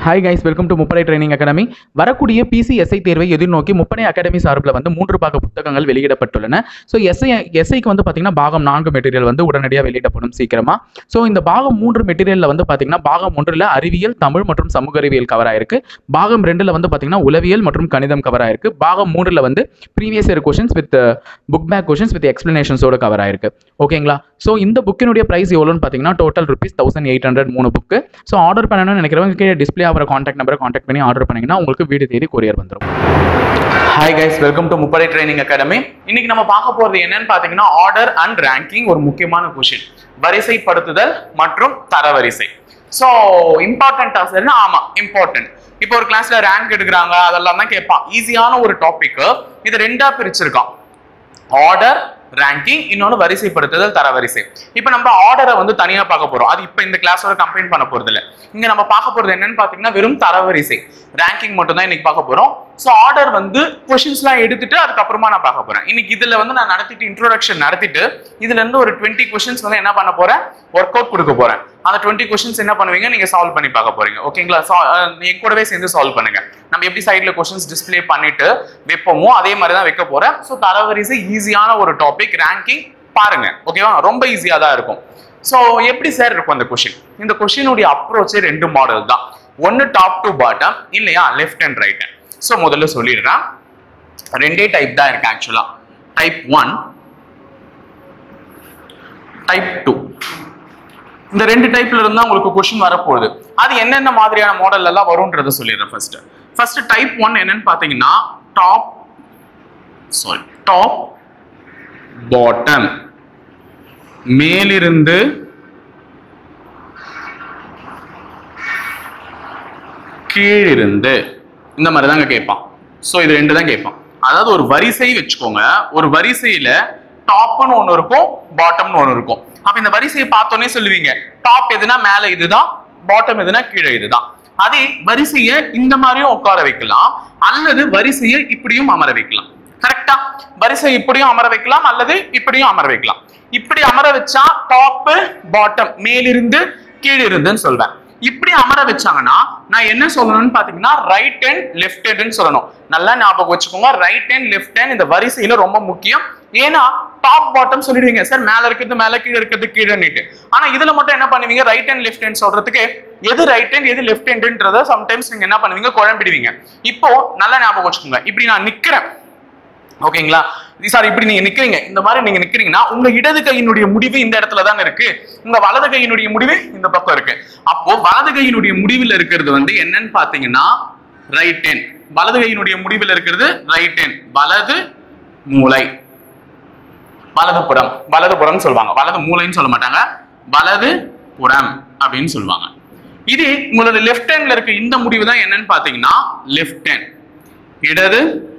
Hi guys welcome to Muppadai training academy வரக்கூடிய PCSI தேர்வை எதிர்நோக்கி முப்படை அகாடமி சார்பில் வந்து மூன்று பாக புத்தகங்கள் வெளியிடப்பட்டுள்ளன ஸோ எஸ்ஐ எஸ்ஐக்கு வந்து பார்த்தீங்கன்னா பாகம் நான்கு மெட்டீரியல் வந்து உடனடியாக வெளியிடப்படும் சீக்கிரமா ஸோ இந்த பாகம் மூன்று மெட்டீரியலில் வந்து பார்த்தீங்கன்னா பாகம் ஒன்றில் அறிவியல் தமிழ் மற்றும் சமூக அறிவியல் கவர் ஆயிருக்கு பாகம் ரெண்டில் வந்து பார்த்தீங்கன்னா உளவியல் மற்றும் கணிதம் கவர் ஆயிருக்கு பாகம் மூன்றில் வந்து previous year questions with book back questions with எக்ஸ்பிளனேஷன்ஸோட கவர் ஆயிருக்கு ஓகேங்களா ஸோ இந்த புக்கினுடைய ப்ரைஸ் எவ்வளோன்னு பார்த்தீங்கன்னா total rupees thousand eight hundred மூணு புக்கு ஸோ ஆர்டர் பண்ணணும்னு நினைக்கிறவங்க கீழே டிஸ்பிளே ஆகிற காண்டாக்ட் நம்பரை காண்டாக்ட் பண்ணி ஆர்டர் பண்ணீங்கன்னா உங்களுக்கு வீடு தேடி கொரியர் வந்துடும் hi guys welcome to Muppadai training academy இன்னைக்கு நம்ம பார்க்க போறது என்னன்னு பாத்தீங்கன்னா ஆர்டர் அண்ட் ரேங்கிங் ஒரு முக்கியமான கொஷின் வரிசைப்படுத்துதல் மற்றும் தரவரிசை ஸோ இம்பார்ட்டன்ட் ஆசர்னா ஆமா இம்பார்ட்டன்ட் இப்போ ஒரு கிளாஸ்ல ரேங்க் எடுக்கிறாங்க அதெல்லாம் தான் கேட்பான் ஈஸியான ஒரு டாபிக் இது ரெண்டா பிரிச்சிருக்கான் ஆர்டர் ரேங்கிங் இன்னொன்று வரிசைப்படுத்துதல் தரவரிசை இப்போ நம்ம ஆர்டரை வந்து தனியாக பார்க்க போறோம் அது இப்போ இந்த கிளாஸோட கம்பைன் பண்ண போறது இல்லை இங்க நம்ம பார்க்க போறது என்னன்னு பார்த்தீங்கன்னா வெறும் தரவரிசை ரேங்கிங் மட்டும் தான் இன்னைக்கு பார்க்க போறோம் ஸோ ஆர்டர் வந்து கொஷின்ஸ்லாம் எடுத்துட்டு அதுக்கப்புறமா நான் பார்க்க போறேன் இன்னைக்கு இதுல வந்து நான் நடத்திட்டு இன்ட்ரோடக்ஷன் நடத்திட்டு இதுல இருந்து ஒரு டுவெண்ட்டி கொஷின்ஸ் வந்து என்ன பண்ண போறேன் ஒர்க் அவுட் கொடுக்க போறேன் அந்த டுவெண்ட்டி கொஷின்ஸ் என்ன பண்ணுவீங்க நீங்க சால்வ் பண்ணி பார்க்க போறீங்க ஓகேங்களா So, அஹ், என் கூடவே சேர்ந்து சால்வ் பண்ணுங்க நம்ம எப்படி சைட்ல கொஷின்ஸ் டிஸ்ப்ளே பண்ணிட்டு வைப்போமோ அதே மாதிரி தான் வைக்க போறேன் ஸோ தரவரிசை ஈஸியான ஒரு டாபிக் ரேங்கிங் பாருங்க ஓகேவா ரொம்ப ஈஸியா தான் இருக்கும் ஸோ எப்படி சார் இருக்கும் அந்த கொஷின் இந்த கொஷினுடைய அப்ரோச்சே ரெண்டு மாடல் தான் ஒன்னு டாப் டு பாட்டம் இல்லையா left and right hand so முதல்ல சொல்லிடுறேன் ரெண்டே டைப் தான் இருக்கு ஆக்சுவலா டைப் ஒன் டைப் டூ இந்த ரெண்டு டைப்ல இருந்தா உங்களுக்கு கொஸ்டின் வரப்போகுது அது என்னென்ன மாதிரியான மாடல் எல்லாம் வரும்ன்றத சொல்லிடுறேன் ஃபர்ஸ்ட் ஃபர்ஸ்ட் டைப் ஒன் என்னன்னு பாத்தீங்கன்னா டாப் சாரி டாப் பாட்டம் மேலிருந்து கீழிருந்து இந்த மாதிரி தாங்க கேட்பான் ஸோ இது ரெண்டு தான் கேட்பான் அதாவது ஒரு வரிசை வச்சுக்கோங்க ஒரு வரிசையில டாப்னு ஒன்று இருக்கும் பாட்டம்னு ஒன்று இருக்கும் அப்ப இந்த வரிசையை பார்த்தோன்னே சொல்லுவீங்க டாப் எதுனா மேல இதுதான் பாட்டம் எதுனா கீழே இதுதான் அதே வரிசையை இந்த மாதிரியும் உட்கார வைக்கலாம் அல்லது வரிசையை இப்படியும் அமர வைக்கலாம் கரெக்டா வரிசை இப்படியும் அமர வைக்கலாம் அல்லது இப்படியும் அமர வைக்கலாம் இப்படி அமர வச்சா டாப் பாட்டம் மேலிருந்து கீழிருந்துன்னு சொல்வேன் இப்படி அமர வச்சாங்கன்னா நான் என்ன சொல்லணும்னு பாத்தீங்கன்னா ரைட் ஹேண்ட் லெஃப்ட் ஹேண்ட்னு சொல்லணும் நல்லா ஞாபகம் வச்சுக்கோங்க ரைட் ஹேண்ட் லெஃப்ட் ஹேண்ட் இந்த வரிசையில ரொம்ப முக்கியம் ஏன்னா டாப் பாட்டம் சொல்லிடுவீங்க சார் மேல இருக்கிறது மேல கீழே இருக்கிறது கீழே ஆனா இதுல மட்டும் என்ன பண்ணுவீங்க ரைட் ஹேண்ட் லெஃப்ட் ஹேண்ட் சொல்றதுக்கு எது ரைட் ஹேண்ட் எது லெஃப்ட் ஹேண்ட்ன்றத சம்டைம்ஸ் நீங்க என்ன பண்ணுவீங்க குழம்பிடுவீங்க இப்போ நல்லா ஞாபகம் வச்சுக்கோங்க இப்படி நான் நிக்கிறேன் ஓகேங்களா சார் இப்படி நீங்க நிக்கிறீங்க இந்த மாதிரி நீங்க நிக்கிறீங்கன்னா உங்க இடது கையினுடைய முடிவு இந்த இடத்துல தான் இருக்கு உங்க வலது கையினுடைய முடிவு இந்த பக்கம் இருக்கு அப்போ வலது கையினுடைய முடிவில் இருக்கிறது வந்து என்னன்னு பாத்தீங்கன்னா ரைட் ஹேண்ட் வலது கையினுடைய முடிவில் இருக்கிறது ரைட் ஹேண்ட் வலது மூளை வலது புறம் வலது புறம் சொல்லுவாங்க வலது மூளைன்னு சொல்ல மாட்டாங்க வலது புறம் அப்படின்னு சொல்லுவாங்க இது உங்களோட லெஃப்ட் ஹேண்ட்ல இருக்க இந்த முடிவு தான் என்னன்னு பாத்தீங்கன்னா லெஃப்ட் ஹேண்ட் இடது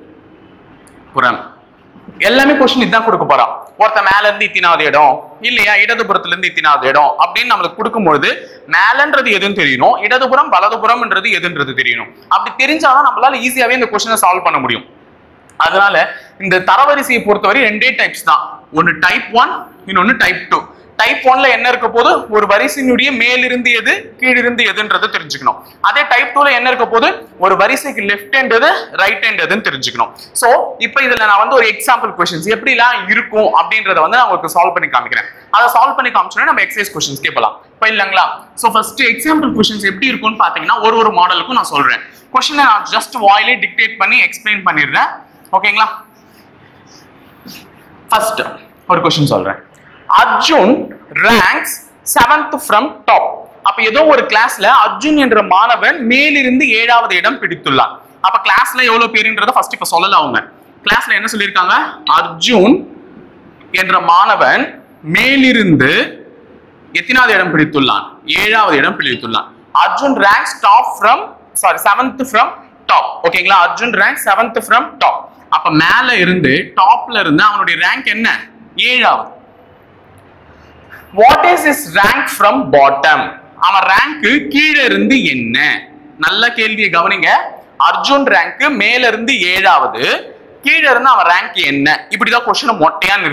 புறம் எல்லாமே கொஸ்டின் இதான் கொடுக்க போறான் ஒருத்த மேல இருந்து இத்தினாவது இடம் இல்லையா இடதுபுறத்துல இருந்து இத்தினாவது இடம் அப்படின்னு நம்மளுக்கு கொடுக்கும்பொழுது மேலன்றது எதுன்னு தெரியணும் இடதுபுறம் வலதுபுறம்ன்றது எதுன்றது தெரியணும் அப்படி தெரிஞ்சாதான் நம்மளால ஈஸியாவே இந்த கொஸ்டினை சால்வ் பண்ண முடியும் அதனால இந்த தரவரிசையை பொறுத்தவரை ரெண்டே டைப்ஸ் தான் ஒன்னு டைப் ஒன் இன்னொன்னு டைப் டூ டைப் ஒன்ல என்ன இருக்க போது ஒரு வரிசையினுடைய மேலிருந்து எது கீழிருந்து எதுன்றது தெரிஞ்சுக்கணும் அதே டைப் டூல என்ன இருக்க போது ஒரு வரிசைக்கு லெஃப்ட் ஹேண்ட் எது ரைட் ஹேண்ட் எதுன்னு தெரிஞ்சுக்கணும் சோ இப்போ இதுல நான் வந்து ஒரு எக்ஸாம்பிள் கொஸ்டின்ஸ் எப்படிலாம் இருக்கும் அப்படின்றத வந்து நான் உங்களுக்கு சால்வ் பண்ணி காமிக்கிறேன் அதை சால்வ் பண்ணி காமிச்சோன்னா நம்ம எக்ஸசைஸ் கொஸ்டின்ஸ் கேட்கலாம் இப்போ இல்லைங்களா ஸோ ஃபர்ஸ்ட் எக்ஸாம்பிள் கொஸ்டின்ஸ் எப்படி இருக்கும்னு பார்த்தீங்கன்னா ஒரு ஒரு மாடலுக்கும் நான் சொல்றேன் கொஸ்டினை நான் ஜஸ்ட் வாயிலே டிக்டேட் பண்ணி எக்ஸ்பிளைன் பண்ணிடுறேன் ஓகேங்களா ஃபர்ஸ்ட் ஒரு கொஸ்டின் சொல்றேன் Arjun ranks seventh from top அப்ப ஏதோ ஒரு கிளாஸ்ல அர்ஜுன் என்ற மாணவன் மேலிருந்து ஏழாவது இடம் பிடித்துள்ளான் அப்ப கிளாஸ்ல எவ்வளவு பேருன்றத ஃபர்ஸ்ட் இப்ப சொல்லல அவங்க கிளாஸ்ல என்ன சொல்லியிருக்காங்க அர்ஜுன் என்ற மாணவன் மேலிருந்து எத்தனாவது இடம் பிடித்துள்ளான் ஏழாவது இடம் பிடித்துள்ளான் Arjun ranks top from sorry seventh from top ஓகேங்களா Arjun rank seventh from top அப்ப மேல இருந்து டாப்ல இருந்து அவனுடைய ரேங்க் என்ன ஏழாவது what is is rank from bottom அவன் ரேங்க் கீழே இருந்து என்ன நல்ல கேள்வியை கவனிங்க அர்ஜுன் ரேங்க் மேல இருந்து ஏழாவது கீழே இருந்து அவன் ரேங்க் என்ன இப்படிதான் கொஸ்டினை மொட்டையா நிறுத்திட்டான்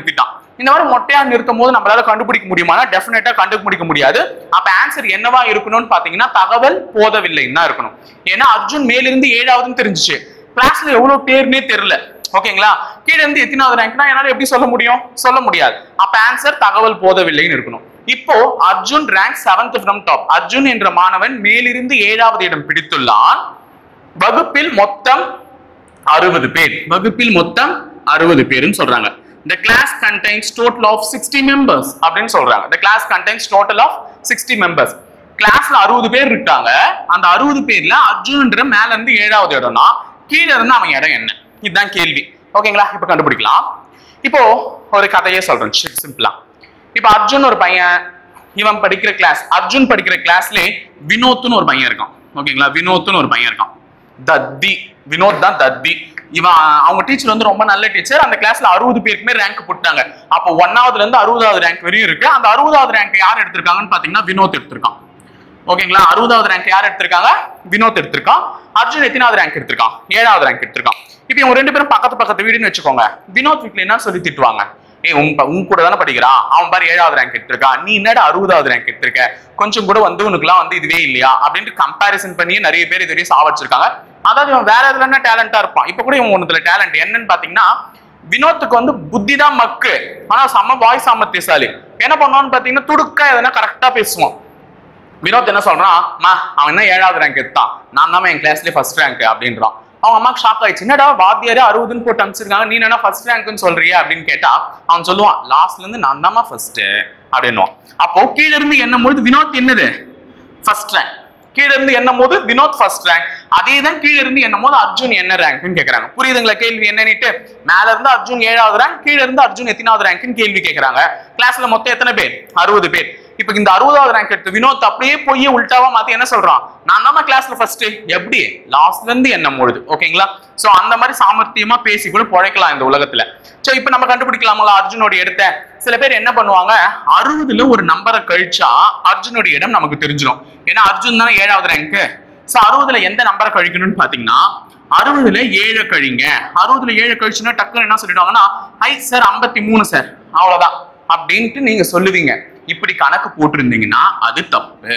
இந்த மாதிரி மொட்டையா நிறுத்தும் போது நம்மளால கண்டுபிடிக்க முடியுமானா டெஃபினட்டா கண்டுபிடிக்க முடியாது அப்ப ஆன்சர் என்னவா இருக்கணும்னு பாத்தீங்கன்னா தகவல் போதவில்லைன்னு தான் இருக்கணும் ஏன்னா அர்ஜுன் மேலிருந்து ஏழாவதுன்னு தெரிஞ்சுச்சு கிளாஸ்ல எவ்வளவு பேர்னே தெரியல ஓகேங்களா கீழ இருந்து எத்தனாவது ரேங்க்னா என்னால எப்படி சொல்ல முடியும் சொல்ல முடியாது அப்ப ஆன்சர் தகவல் போதவில்லைன்னு இருக்கணும் இப்போ Arjun rank seventh from top Arjun என்ற மாணவன் மேலிருந்து ஏழாவது இடம் பிடித்துள்ளான் வகுப்பில் மொத்தம் அறுபது பேர் வகுப்பில் மொத்தம் அறுபது பேருன்னு சொல்றாங்க the class contains total of 60 members அப்படின்னு சொல்றாங்க the class contains total of 60 members கிளாஸ்ல அறுபது பேர் இருக்காங்க அந்த அறுபது பேர்ல அர்ஜுன்ன்ற மேல இருந்து ஏழாவது இடம்னா கீழே இருந்து அவன் இடம் என்ன இதுதான் கேள்வி ஓகேங்களா இப்ப கண்டுபிடிக்கலாம் இப்போ ஒரு கதையே சொல்றேன் சிம்பிளா இப்போ அர்ஜுன் ஒரு பையன் இவன் படிக்கிற கிளாஸ் அர்ஜுன் படிக்கிற கிளாஸ்ல வினோத்னு ஒரு பையன் இருக்கான் ஓகேங்களா வினோத்னு ஒரு பையன் இருக்கான் தத்தி வினோத் தான் தத்தி இவன் அவங்க டீச்சர் வந்து ரொம்ப நல்ல டீச்சர் அந்த கிளாஸ்ல அறுபது பேருக்குமே ரேங்க் போட்டாங்க அப்போ ஒன்னாவதுல இருந்து அறுபதாவது ரேங்க் வரையும் இருக்கு அந்த அறுபதாவது ரேங்க் யார் எடுத்திருக்காங்கன்னு பாத்தீங்கன்னா வினோத் எடுத்திருக்கான் ஓகேங்களா அறுபதாவது ரேங்க் யார் எடுத்திருக்காங்க வினோத் எடுத்திருக்கான் அர்ஜுன் எத்தனாவது ரேங்க் எடுத்திருக்கான் ஏழாவது ரேங்க் எடுத்திருக்கான் இப்போ இவங்க ரெண்டு பேரும் பக்கத்து பக்கத்து வீடுன்னு வச்சுக்கோங்க வினோத் வீட்ல என்ன சொல்லி திட்டுவாங்க ஏய் உன் ப- உன் கூட தானே படிக்கிறான் அவன் பாரு ஏழாவது ரேங்க் எடுத்திருக்கான் நீ என்னடா அறுபதாவது ரேங்க் எடுத்திருக்க கொஞ்சம் கூட வந்து உனக்குலாம் வந்து இதுவே இல்லையா அப்படின்ட்டு கம்பேரிசன் பண்ணி நிறைய பேர் இது வரையும் சாவடிச்சிருக்காங்க அதாவது இவன் வேற எதுல என்ன டேலண்டா இருப்பான் இப்ப கூட இவன் ஒண்ணுல டேலண்ட் என்னன்னு பாத்தீங்கன்னா வினோத்துக்கு வந்து புத்தி தான் மக்கு ஆனா செம்ம வாய் சாமர்த்தியசாலி என்ன பண்ணுவான்னு பாத்தீங்கன்னா துடுக்கா எதனா கரெக்டா பேசுவான் வினோத் என்ன சொல்றான் அம்மா அவன் என்ன ஏழாவது ரேங்க் எடுத்தான் நான் தான் என் கிளாஸ்லயே ஃபர்ஸ்ட் ரேங்க் அப்படின்றான் அவங்க அம்மாக்கு ஷாக் ஆயிடுச்சு என்னடா வாத்தியாரே அறுபதுன்னு போட்டு அனுப்பிச்சிருக்காங்க நீ என்ன ஃபர்ஸ்ட் ரேங்க்னு சொல்றியா அப்படின்னு கேட்டா அவன் சொல்லுவான் லாஸ்ட்ல இருந்து நான் தான்மா ஃபர்ஸ்ட் அப்படின்னுவான் அப்போ கீழ இருந்து என்னும் பொழுது வினோத் என்னது ஃபர்ஸ்ட் ரேங்க் கீழ இருந்து என்னும் போது வினோத் ஃபர்ஸ்ட் ரேங்க் அதே தான் கீழ இருந்து என்னும் போது அர்ஜுன் என்ன ரேங்க்னு கேக்குறாங்க புரியுதுங்களா கேள்வி என்னன்னுட்டு மேல இருந்து அர்ஜுன் ஏழாவது ரேங்க் கீழ இருந்து அர்ஜுன் எத்தனாவது ரேங்க்னு கேள்வி கேக்குறாங்க கிளாஸ்ல மொத்தம் எத்தனை பேர் அறுபது பேர் இப்ப இந்த அறுபதாவது ரேங்க் எடுத்து வினோத் அப்படியே போய் உல்டாவா மாத்தி என்ன சொல்றான் நான் தான் கிளாஸ்ல ஃபர்ஸ்ட் எப்படி லாஸ்ட்ல இருந்து என்னும் பொழுது ஓகேங்களா சோ அந்த மாதிரி சாமர்த்தியமா பேசி கூட பொழைக்கலாம் இந்த உலகத்துல சோ இப்ப நம்ம கண்டுபிடிக்கலாமல அர்ஜுனோட இடத்த சில பேர் என்ன பண்ணுவாங்க அறுபதுல ஒரு நம்பரை கழிச்சா அர்ஜுனோட இடம் நமக்கு தெரிஞ்சிடும் ஏன்னா அர்ஜுன் தானே ஏழாவது ரேங்க் சோ அறுபதுல எந்த நம்பரை கழிக்கணும்னு பாத்தீங்கன்னா அறுபதுல ஏழு கழிங்க அறுபதுல ஏழு கழிச்சுன்னா டக்குன்னு என்ன சொல்லிடுவாங்கன்னா ஐ சார் ஐம்பத்தி மூணு சார் அவ்வளவுதான் அப்படின்ட்டு நீங்க சொல்லுவீங்க இப்படி கணக்கு போட்டிருந்தீங்கன்னா அது தப்பு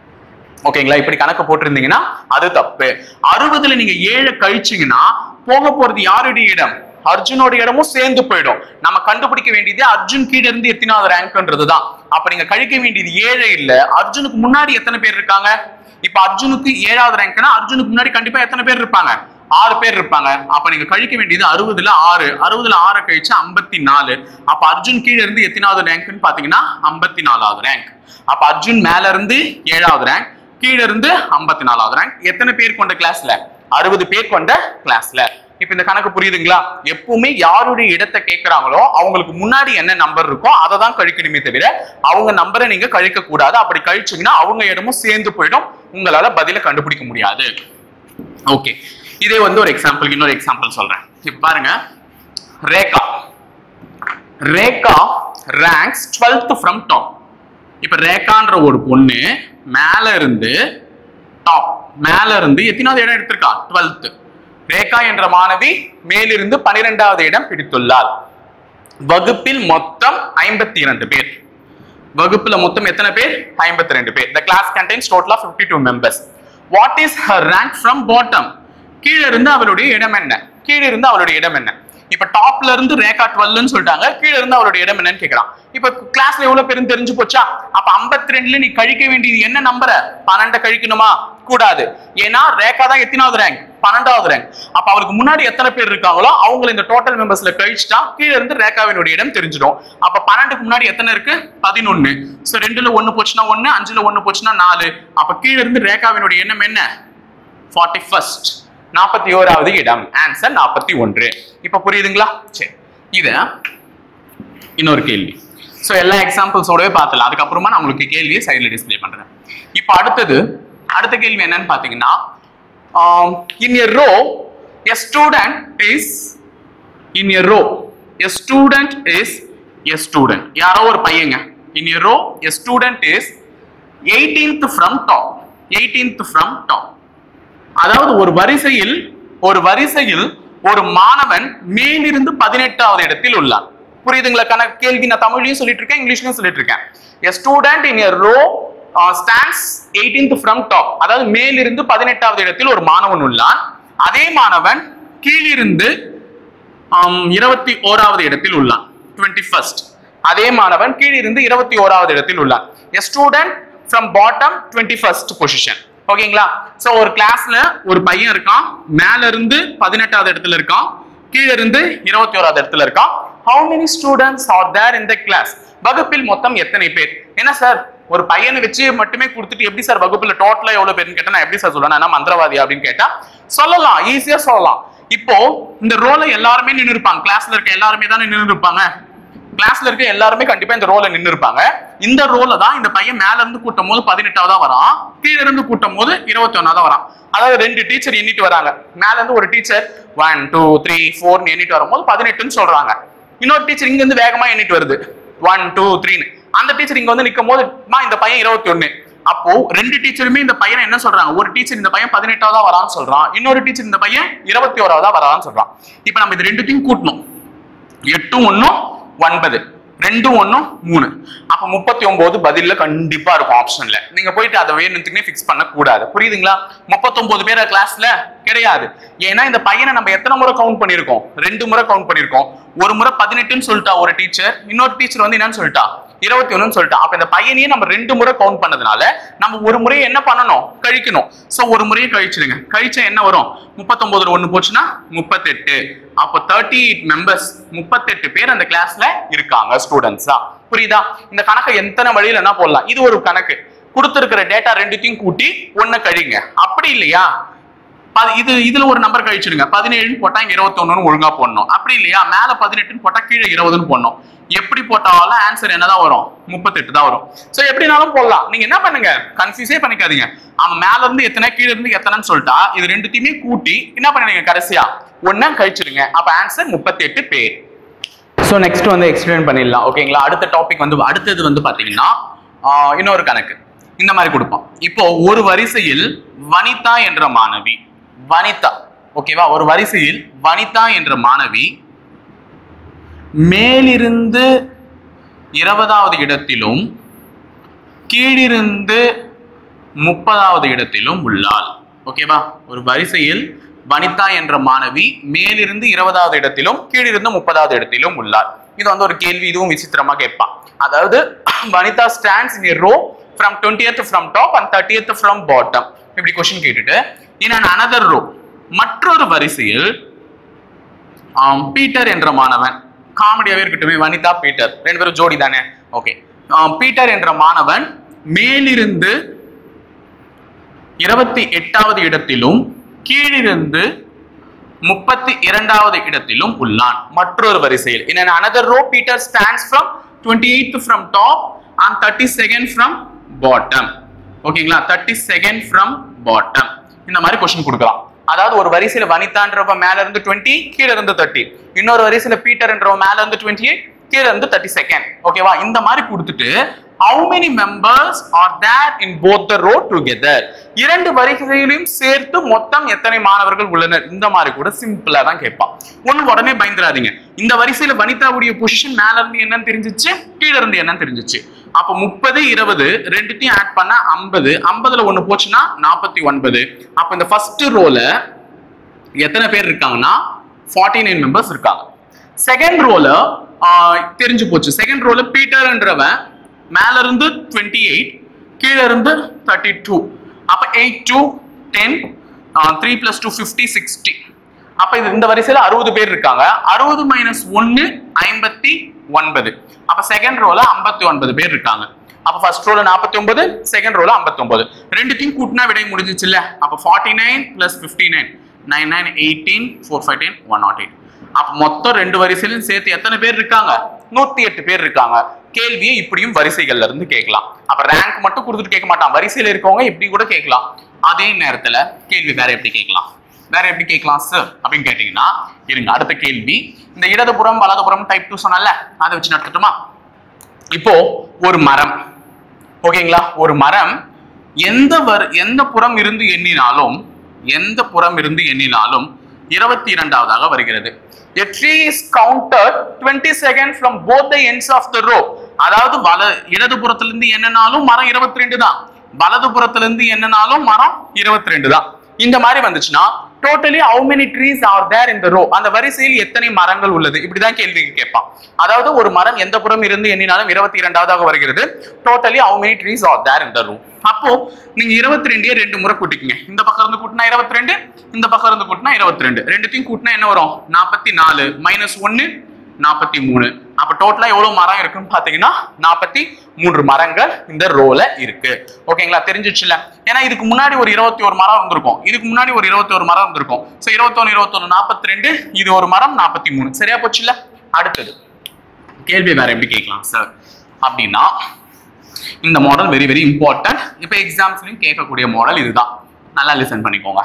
ஓகேங்களா இப்படி கணக்கு போட்டிருந்தீங்கன்னா அது தப்பு அறுபதுல நீங்க ஏழு கழிச்சீங்கன்னா போக போறது யாருடைய இடம் அர்ஜுனோட இடமும் சேர்ந்து போயிடும் நம்ம கண்டுபிடிக்க வேண்டியது அர்ஜுன் கீழ இருந்து எத்தனாவது ரேங்க்ன்றதுதான் அப்ப நீங்க கழிக்க வேண்டியது ஏழு இல்ல அர்ஜுனுக்கு முன்னாடி எத்தனை பேர் இருக்காங்க இப்ப அர்ஜுனுக்கு ஏழாவது ரேங்க்னா அர்ஜுனுக்கு முன்னாடி கண்டிப்பா எத்தனை பேர் இருப்பாங்க ஆறு பேர் இருப்பாங்க அப்ப நீங்க கழிக்க வேண்டியது அறுபதுல ஆறு அறுபதுல ஆறு கழிச்சு ஐம்பத்தி நாலு அப்ப அர்ஜுன் கீழ இருந்து எத்தனாவது ரேங்க்னு பாத்தீங்கன்னா ஐம்பத்தி நாலாவது ரேங்க் அப்ப அர்ஜுன் மேல இருந்து ஏழாவது ரேங்க் கீழ இருந்து ஐம்பத்தி நாலாவது ரேங்க் எத்தனை பேர் கொண்ட கிளாஸ்ல அறுபது பேர் கொண்ட கிளாஸ்ல இப்ப இந்த கணக்கு புரியுதுங்களா எப்பவுமே யாருடைய இடத்தை கேட்கறாங்களோ அவங்களுக்கு முன்னாடி என்ன நம்பர் இருக்கோ அதை தான் கழிக்கணுமே தவிர அவங்க நம்பரை நீங்க கழிக்க கூடாது அப்படி கழிச்சீங்கன்னா அவங்க இடமும் சேர்ந்து போயிடும் உங்களால பதில கண்டுபிடிக்க முடியாது ஓகே இதே வந்து ஒரு எக்ஸாம்பிள் இன்னொரு எக்ஸாம்பிள் சொல்றேன் இப்ப பாருங்க Rekha Rekha ranks 12th from top இப்ப ரேகான்ற ஒரு பொண்ணு மேல இருந்து டாப் மேல இருந்து எத்தனாவது இடம் எடுத்திருக்கா 12th ரேகா என்ற மாணவி மேலிருந்து பனிரெண்டாவது இடம் பிடித்துள்ளார் வகுப்பில் மொத்தம் ஐம்பத்தி இரண்டு பேர் வகுப்புல மொத்தம் எத்தனை பேர் 52 ரெண்டு பேர் the class contains total of 52 two members what is her rank from bottom கீழ இருந்து அவளுடைய இடம் என்ன கீழ இருந்து அவளுடைய இடம் என்ன இப்ப டாப்ல இருந்து ரேகா டுவெல்னு சொல்லிட்டாங்க கீழ இருந்து அவளுடைய இடம் என்னன்னு கேக்குறான் இப்ப கிளாஸ்ல எவ்வளவு பேரும் தெரிஞ்சு போச்சா அப்ப 52 ரெண்டுல நீ கழிக்க வேண்டியது என்ன நம்பரை பன்னெண்ட கழிக்கணுமா கூடாது ஏன்னா ரேகா தான் எத்தனாவது ரேங்க் பன்னெண்டாவது ரேங்க் அப்ப அவளுக்கு முன்னாடி எத்தனை பேர் இருக்காங்களோ அவங்கள இந்த டோட்டல் மெம்பர்ஸ்ல கழிச்சுட்டா கீழ இருந்து ரேகாவினுடைய இடம் தெரிஞ்சிடும் அப்ப பன்னெண்டுக்கு முன்னாடி எத்தனை இருக்கு பதினொன்னு சோ ரெண்டுல ஒண்ணு போச்சுன்னா ஒண்ணு அஞ்சுல ஒண்ணு போச்சுன்னா நாலு அப்ப கீழ இருந்து ரேகாவினுடைய எண்ணம் என்ன ஃபார்ட்டி ஃபர்ஸ்ட் நாற்பத்தி ஓராவது இடம் ஆன்சர் நாற்பத்தி ஒன்று இப்ப புரியுதுங்களா சரி இத இன்னொரு கேள்வி ஸோ எல்லா எக்ஸாம்பிள்ஸோடவே பார்த்துலாம் அதுக்கப்புறமா நான் உங்களுக்கு கேள்வியை சைடில் டிஸ்ப்ளே பண்றேன் இப்போ அடுத்தது அடுத்த கேள்வி என்னன்னு பார்த்தீங்கன்னா in a row a student is in a row a student is a student யாரோ ஒரு பையங்க in a row a student is eighteenth from top eighteenth from top அதாவது ஒரு வரிசையில் ஒரு வரிசையில் ஒரு மாணவன் மேலிருந்து பதினெட்டாவது இடத்தில் உள்ளான் புரியுதுங்களா கணக்கு கேள்வி நான் தமிழ்லயும் சொல்லிட்டு இருக்கேன் இங்கிலீஷ்லயும் சொல்லிட்டு இருக்கேன் a student in a row uh, stands 18th from top அதாவது மேலிருந்து பதினெட்டாவது இடத்தில் ஒரு மாணவன் உள்ளான் அதே மாணவன் கீழிருந்து ஆம், இருபத்தி ஓராவது இடத்தில் உள்ளான் டுவெண்ட்டி ஃபர்ஸ்ட் அதே மாணவன் கீழிருந்து இருபத்தி ஓராவது இடத்தில் உள்ளான் a student from bottom twenty first position ஓகேங்களா சோ ஒரு கிளாஸ்ல ஒரு பையன் இருக்கான் மேல இருந்து பதினெட்டாவது இடத்துல இருக்கான் கீழ இருந்து இருபத்தி ஓராவது இடத்துல இருக்கான் how many students are there in the class வகுப்பில் மொத்தம் எத்தனை பேர் என்ன சார் ஒரு பையனை வச்சு மட்டுமே கொடுத்துட்டு எப்படி சார் வகுப்புல டோட்டலா எவ்வளவு பேர்னு கேட்டா நான் எப்படி சார் சொல்லுவேன் நான் என்ன மந்திரவாதி அப்படின்னு கேட்டா சொல்லலாம் ஈஸியா சொல்லலாம் இப்போ இந்த ரோல எல்லாருமே நின்னு இருப்பாங்க கிளாஸ்ல இருக்க எல்லாருமே தானே நின்னு இருப்பாங்க கிளாஸ்ல இருக்க எல்லாருமே கண்டிப்பா இந்த ரோல நின்னு இருப்பாங்க இந்த ரோல தான் இந்த பையன் மேல இருந்து கூட்டும் போது பதினெட்டாவதா வரான் கீழ இருந்து கூட்டும் போது இருபத்தி ஒன்னாவதா வரான் அதாவது ரெண்டு டீச்சர் எண்ணிட்டு வராங்க மேல இருந்து ஒரு டீச்சர் ஒன் டூ த்ரீ ஃபோர்னு எண்ணிட்டு வரும்போது பதினெட்டுன்னு சொல்றாங்க இன்னொரு டீச்சர் இங்க இருந்து வேகமா எண்ணிட்டு வருது ஒன் டூ த்ரீன்னு அந்த டீச்சர் இங்க வந்து நிக்கும் போது "மா, இந்த பையன் இருபத்தி ஒண்ணு அப்போ ரெண்டு டீச்சருமே இந்த பையனை என்ன சொல்றாங்க ஒரு டீச்சர் இந்த பையன் பதினெட்டாவதா வரான்னு சொல்றான் இன்னொரு டீச்சர் இந்த பையன் இருபத்தி ஓராவதா வரான்னு சொல்றான் இப்போ நம்ம இது ரெண்டுத்தையும் கூட்டணும் எட்டும் ஒண்ணும் ஒன்பது ரெண்டும் ஒண்ணும் மூணு அப்ப முப்பத்தி ஒன்பது பதில்ல கண்டிப்பா இருக்கும் ஆப்ஷன்ல நீங்க போயிட்டு அதை வேணுத்துக்குனே ஃபிக்ஸ் பண்ண கூடாது புரியுதுங்களா முப்பத்தொன்பது பேர் கிளாஸ்ல கிடையாது ஏன்னா இந்த பையனை நம்ம எத்தனை முறை கவுண்ட் பண்ணிருக்கோம் ரெண்டு முறை கவுண்ட் பண்ணிருக்கோம் ஒரு முறை பதினெட்டுன்னு சொல்லிட்டா ஒரு டீச்சர் இன்னொரு டீச்சர் வந்து என்னன்னு சொல்லிட்டா இருபத்தி ஒண்ணுன்னு சொல்லிட்டா அப்ப இந்த பையனையே நம்ம ரெண்டு முறை கவுண்ட் பண்ணதுனால நம்ம ஒரு முறையை என்ன பண்ணணும் கழிக்கணும் சோ ஒரு முறையை கழிச்சிடுங்க கழிச்சா என்ன வரும் முப்பத்தொன்பதுல ஒண்ணு போச்சுன்னா முப்பத்தெட்டு அப்போ தேர்ட்டி எயிட் மெம்பர்ஸ் முப்பத்தெட்டு பேர் அந்த கிளாஸ்ல இருக்காங்க ஸ்டூடெண்ட்ஸா புரியுதா இந்த கணக்கை எத்தனை வழியில என்ன போடலாம் இது ஒரு கணக்கு கொடுத்திருக்கிற டேட்டா ரெண்டுத்தையும் கூட்டி ஒண்ணு கழிங்க அப்படி இல்லையா ப- இது இதுல ஒரு நம்பர் கழிச்சிடுங்க பதினேழுன்னு போட்டா இங்க இருபத்தொன்னு ஒழுங்கா போடணும் அப்படி இல்லையா மேல பதினெட்டுன்னு போட்டா கீழே இருபதுன்னு போடணும் எப்படி போட்டாலும் ஆன்சர் என்னதான் வரும் முப்பத்தெட்டு தான் வரும் சோ எப்படினாலும் போடலாம் நீங்க என்ன பண்ணுங்க கன்ஃபியூஸே பண்ணிக்காதீங்க அவன் மேல இருந்து எத்தனை கீழ இருந்து எத்தனைன்னு சொல்லிட்டா இது ரெண்டுத்தையுமே கூட்டி என்ன பண்ணுவீங்க கடைசியா ஒன்னா கழிச்சிடுங்க அப்ப ஆன்சர் முப்பத்தெட்டு பேர் ஸோ நெக்ஸ்ட் வந்து எக்ஸ்பிளைன் பண்ணிடலாம் ஓகேங்களா அடுத்த டாபிக் வந்து அடுத்தது வந்து பாத்தீங்கன்னா ஆஹ், இன்னொரு கணக்கு இந்த மாதிரி கொடுப்போம் இப்போ ஒரு வரிசையில் வனிதா என்ற மாணவி வனிதா ஓகேவா ஒரு வரிசையில் வனிதா என்ற மாணவி மேலிருந்து இருபதாவது இடத்திலும் கீழிருந்து முப்பதாவது இடத்திலும் உள்ளாள் ஓகேவா ஒரு வரிசையில் வனிதா என்ற மாணவி மேலிருந்து இருபதாவது இடத்திலும் கீழிருந்து முப்பதாவது இடத்திலும் உள்ளார் இது வந்து ஒரு கேள்வி இதுவும் விசித்திரமா கேட்பான் அதாவது Vanitha stands in row from twentieth from top and thirtieth from bottom இப்படி கொஸ்டின் கேட்டுட்டு இன் அன் அனதர் ரோ மற்றொரு வரிசையில் ஆம், பீட்டர் என்ற மாணவன் காமெடியாவே இருக்கட்டுமே வனிதா பீட்டர் ரெண்டு பேரும் ஜோடி தானே ஓகே பீட்டர் என்ற மாணவன் மேலிருந்து இருபத்தி எட்டாவது இடத்திலும் கீழிருந்து முப்பத்தி இரண்டாவது இடத்திலும் உள்ளான் மற்றொரு வரிசையில் in an another row peter stands from 28th from top and 32nd from bottom ஓகேங்களா 32nd from bottom இந்த மாதிரி கொஸ்டின் கொடுக்கலாம் அதாவது ஒரு வரிசையில வனிதான்றவ மேல இருந்து 20 கீழ இருந்து 30 இன்னொரு வரிசையில பீட்டர்ன்றவ மேல இருந்து 28 கீழ இருந்து 30 செகண்ட் ஓகேவா இந்த மாதிரி கொடுத்துட்டு how many members are there in both the row together இரண்டு வரிசையிலையும் சேர்த்து மொத்தம் எத்தனை மாணவர்கள் உள்ளனர் இந்த மாதிரி கூட சிம்பிளா தான் கேட்பான் ஒண்ணு உடனே பயந்துராதீங்க இந்த வரிசையில வனிதாவுடைய பொசிஷன் மேல இருந்து என்னன்னு தெரிஞ்சிச்சு கீழ இருந்து என்னன்னு தெரிஞ்சிச்சு அப்ப முப்பது இருபது ரெண்டுத்தையும் ஆட் பண்ணா ஐம்பது ஐம்பதுல ஒண்ணு போச்சுன்னா நாற்பத்தி ஒன்பது அப்ப இந்த ஃபர்ஸ்ட் ரோல எத்தனை பேர் இருக்காங்கன்னா ஃபார்ட்டி நைன் மெம்பர்ஸ் இருக்காங்க செகண்ட் ரோல தெரிஞ்சு போச்சு செகண்ட் ரோல பீட்டர்ன்றவன் மேல இருந்து டுவெண்ட்டி எயிட் கீழே இருந்து தேர்ட்டி டூ அப்ப eight two ten three plus two fifty sixty அப்ப இது இந்த வரிசையில அறுபது பேர் இருக்காங்க அறுபது மைனஸ் ஒன்னு ஐம்பத்தி ஒன்பது அப்ப செகண்ட் ரோல ஐம்பத்தி ஒன்பது பேர் இருக்காங்க அப்ப ஃபர்ஸ்ட் ரோல நாற்பத்தி ஒன்பது செகண்ட் ரோல ஐம்பத்தி ஒன்பது ரெண்டுத்தையும் கூட்டினா விடை முடிஞ்சிச்சு இல்ல அப்ப forty nine plus fifty nine nine nine eighteen four five ten one not eight அப்ப மொத்தம் ரெண்டு வரிசையிலும் சேர்த்து எத்தனை பேர் இருக்காங்க நூத்தி எட்டு பேர் இருக்காங்க கேள்வியை இப்படியும் வரிசைகள்ல இருந்து கேட்கலாம் அப்ப ரேங்க் மட்டும் கொடுத்துட்டு கேட்க மாட்டான் வரிசையில இருக்கவங்க இப்படி கூட கேட்கலாம் அதே நேரத்துல கேள்வி வேற எப்படி கேட்கலாம் வேற எப்படி கேட்கலாம் சார் அப்படின்னு கேட்டீங்கன்னா இருங்க அடுத்த கேள்வி இந்த இடதுபுறம் வலதுபுறம் டைப் டூ சொன்னல அதை வச்சு நடத்தட்டுமா இப்போ ஒரு மரம் ஓகேங்களா ஒரு மரம் எந்த வர் எந்த புறம் இருந்து எண்ணினாலும் எந்த புறம் இருந்து எண்ணினாலும் இருபத்தி இரண்டாவதாக வருகிறது A tree is counted 20 seconds from both the ends of the row. அதாவது வல இடதுபுறத்துல இருந்து என்னனாலும் மரம் 22 தான் வலதுபுறத்துல இருந்து என்னனாலும் மரம் 22 தான் இந்த மாதிரி வந்துச்சுன்னா totally how many trees are there in the row அந்த வரிசையில் எத்தனை மரங்கள் உள்ளது இப்படிதான் கேள்வி கேட்பான் அதாவது ஒரு மரம் எந்த புறம் இருந்து எண்ணினாலும் இருபத்தி இரண்டாவதாக வருகிறது totally how many trees are there in the row அப்போ நீங்க இருபத்தி ரெண்டே ரெண்டு முறை கூட்டிக்கங்க இந்த பக்கம் இருந்து கூட்டினா இருபத்தி ரெண்டு இந்த பக்கம் இருந்து கூட்டினா இருபத்தி ரெண்டு ரெண்டுத்தையும் கூட்டினா என்ன வரும் நாற்பத்தி நாலு மைனஸ் ஒன்னு நாற்பத்தி மூணு அப்ப டோட்டலா எவ்வளவு மரம் இருக்குன்னு பாத்தீங்கன்னா நாற்பத்தி மூன்று மரங்கள் இந்த ரோல இருக்கு ஓகேங்களா தெரிஞ்சிச்சுல ஏன்னா இதுக்கு முன்னாடி ஒரு இருபத்தி ஒரு மரம் இருந்திருக்கும் இதுக்கு முன்னாடி ஒரு இருபத்தி ஒரு மரம் இருந்திருக்கும் ஸோ இருபத்தொன்னு இருபத்தொன்னு நாற்பத்தி ரெண்டு இது ஒரு மரம் நாற்பத்தி மூணு சரியா போச்சுல்ல அடுத்தது கேள்வி வேற எப்படி கேட்கலாம் சார் அப்படின்னா இந்த மாடல் வெரி வெரி இம்பார்ட்டன்ட் இப்போ எக்ஸாம்ஸ்லையும் கேட்கக்கூடிய மாடல் இதுதான் நல்லா லிசன் பண்ணிக்கோங்க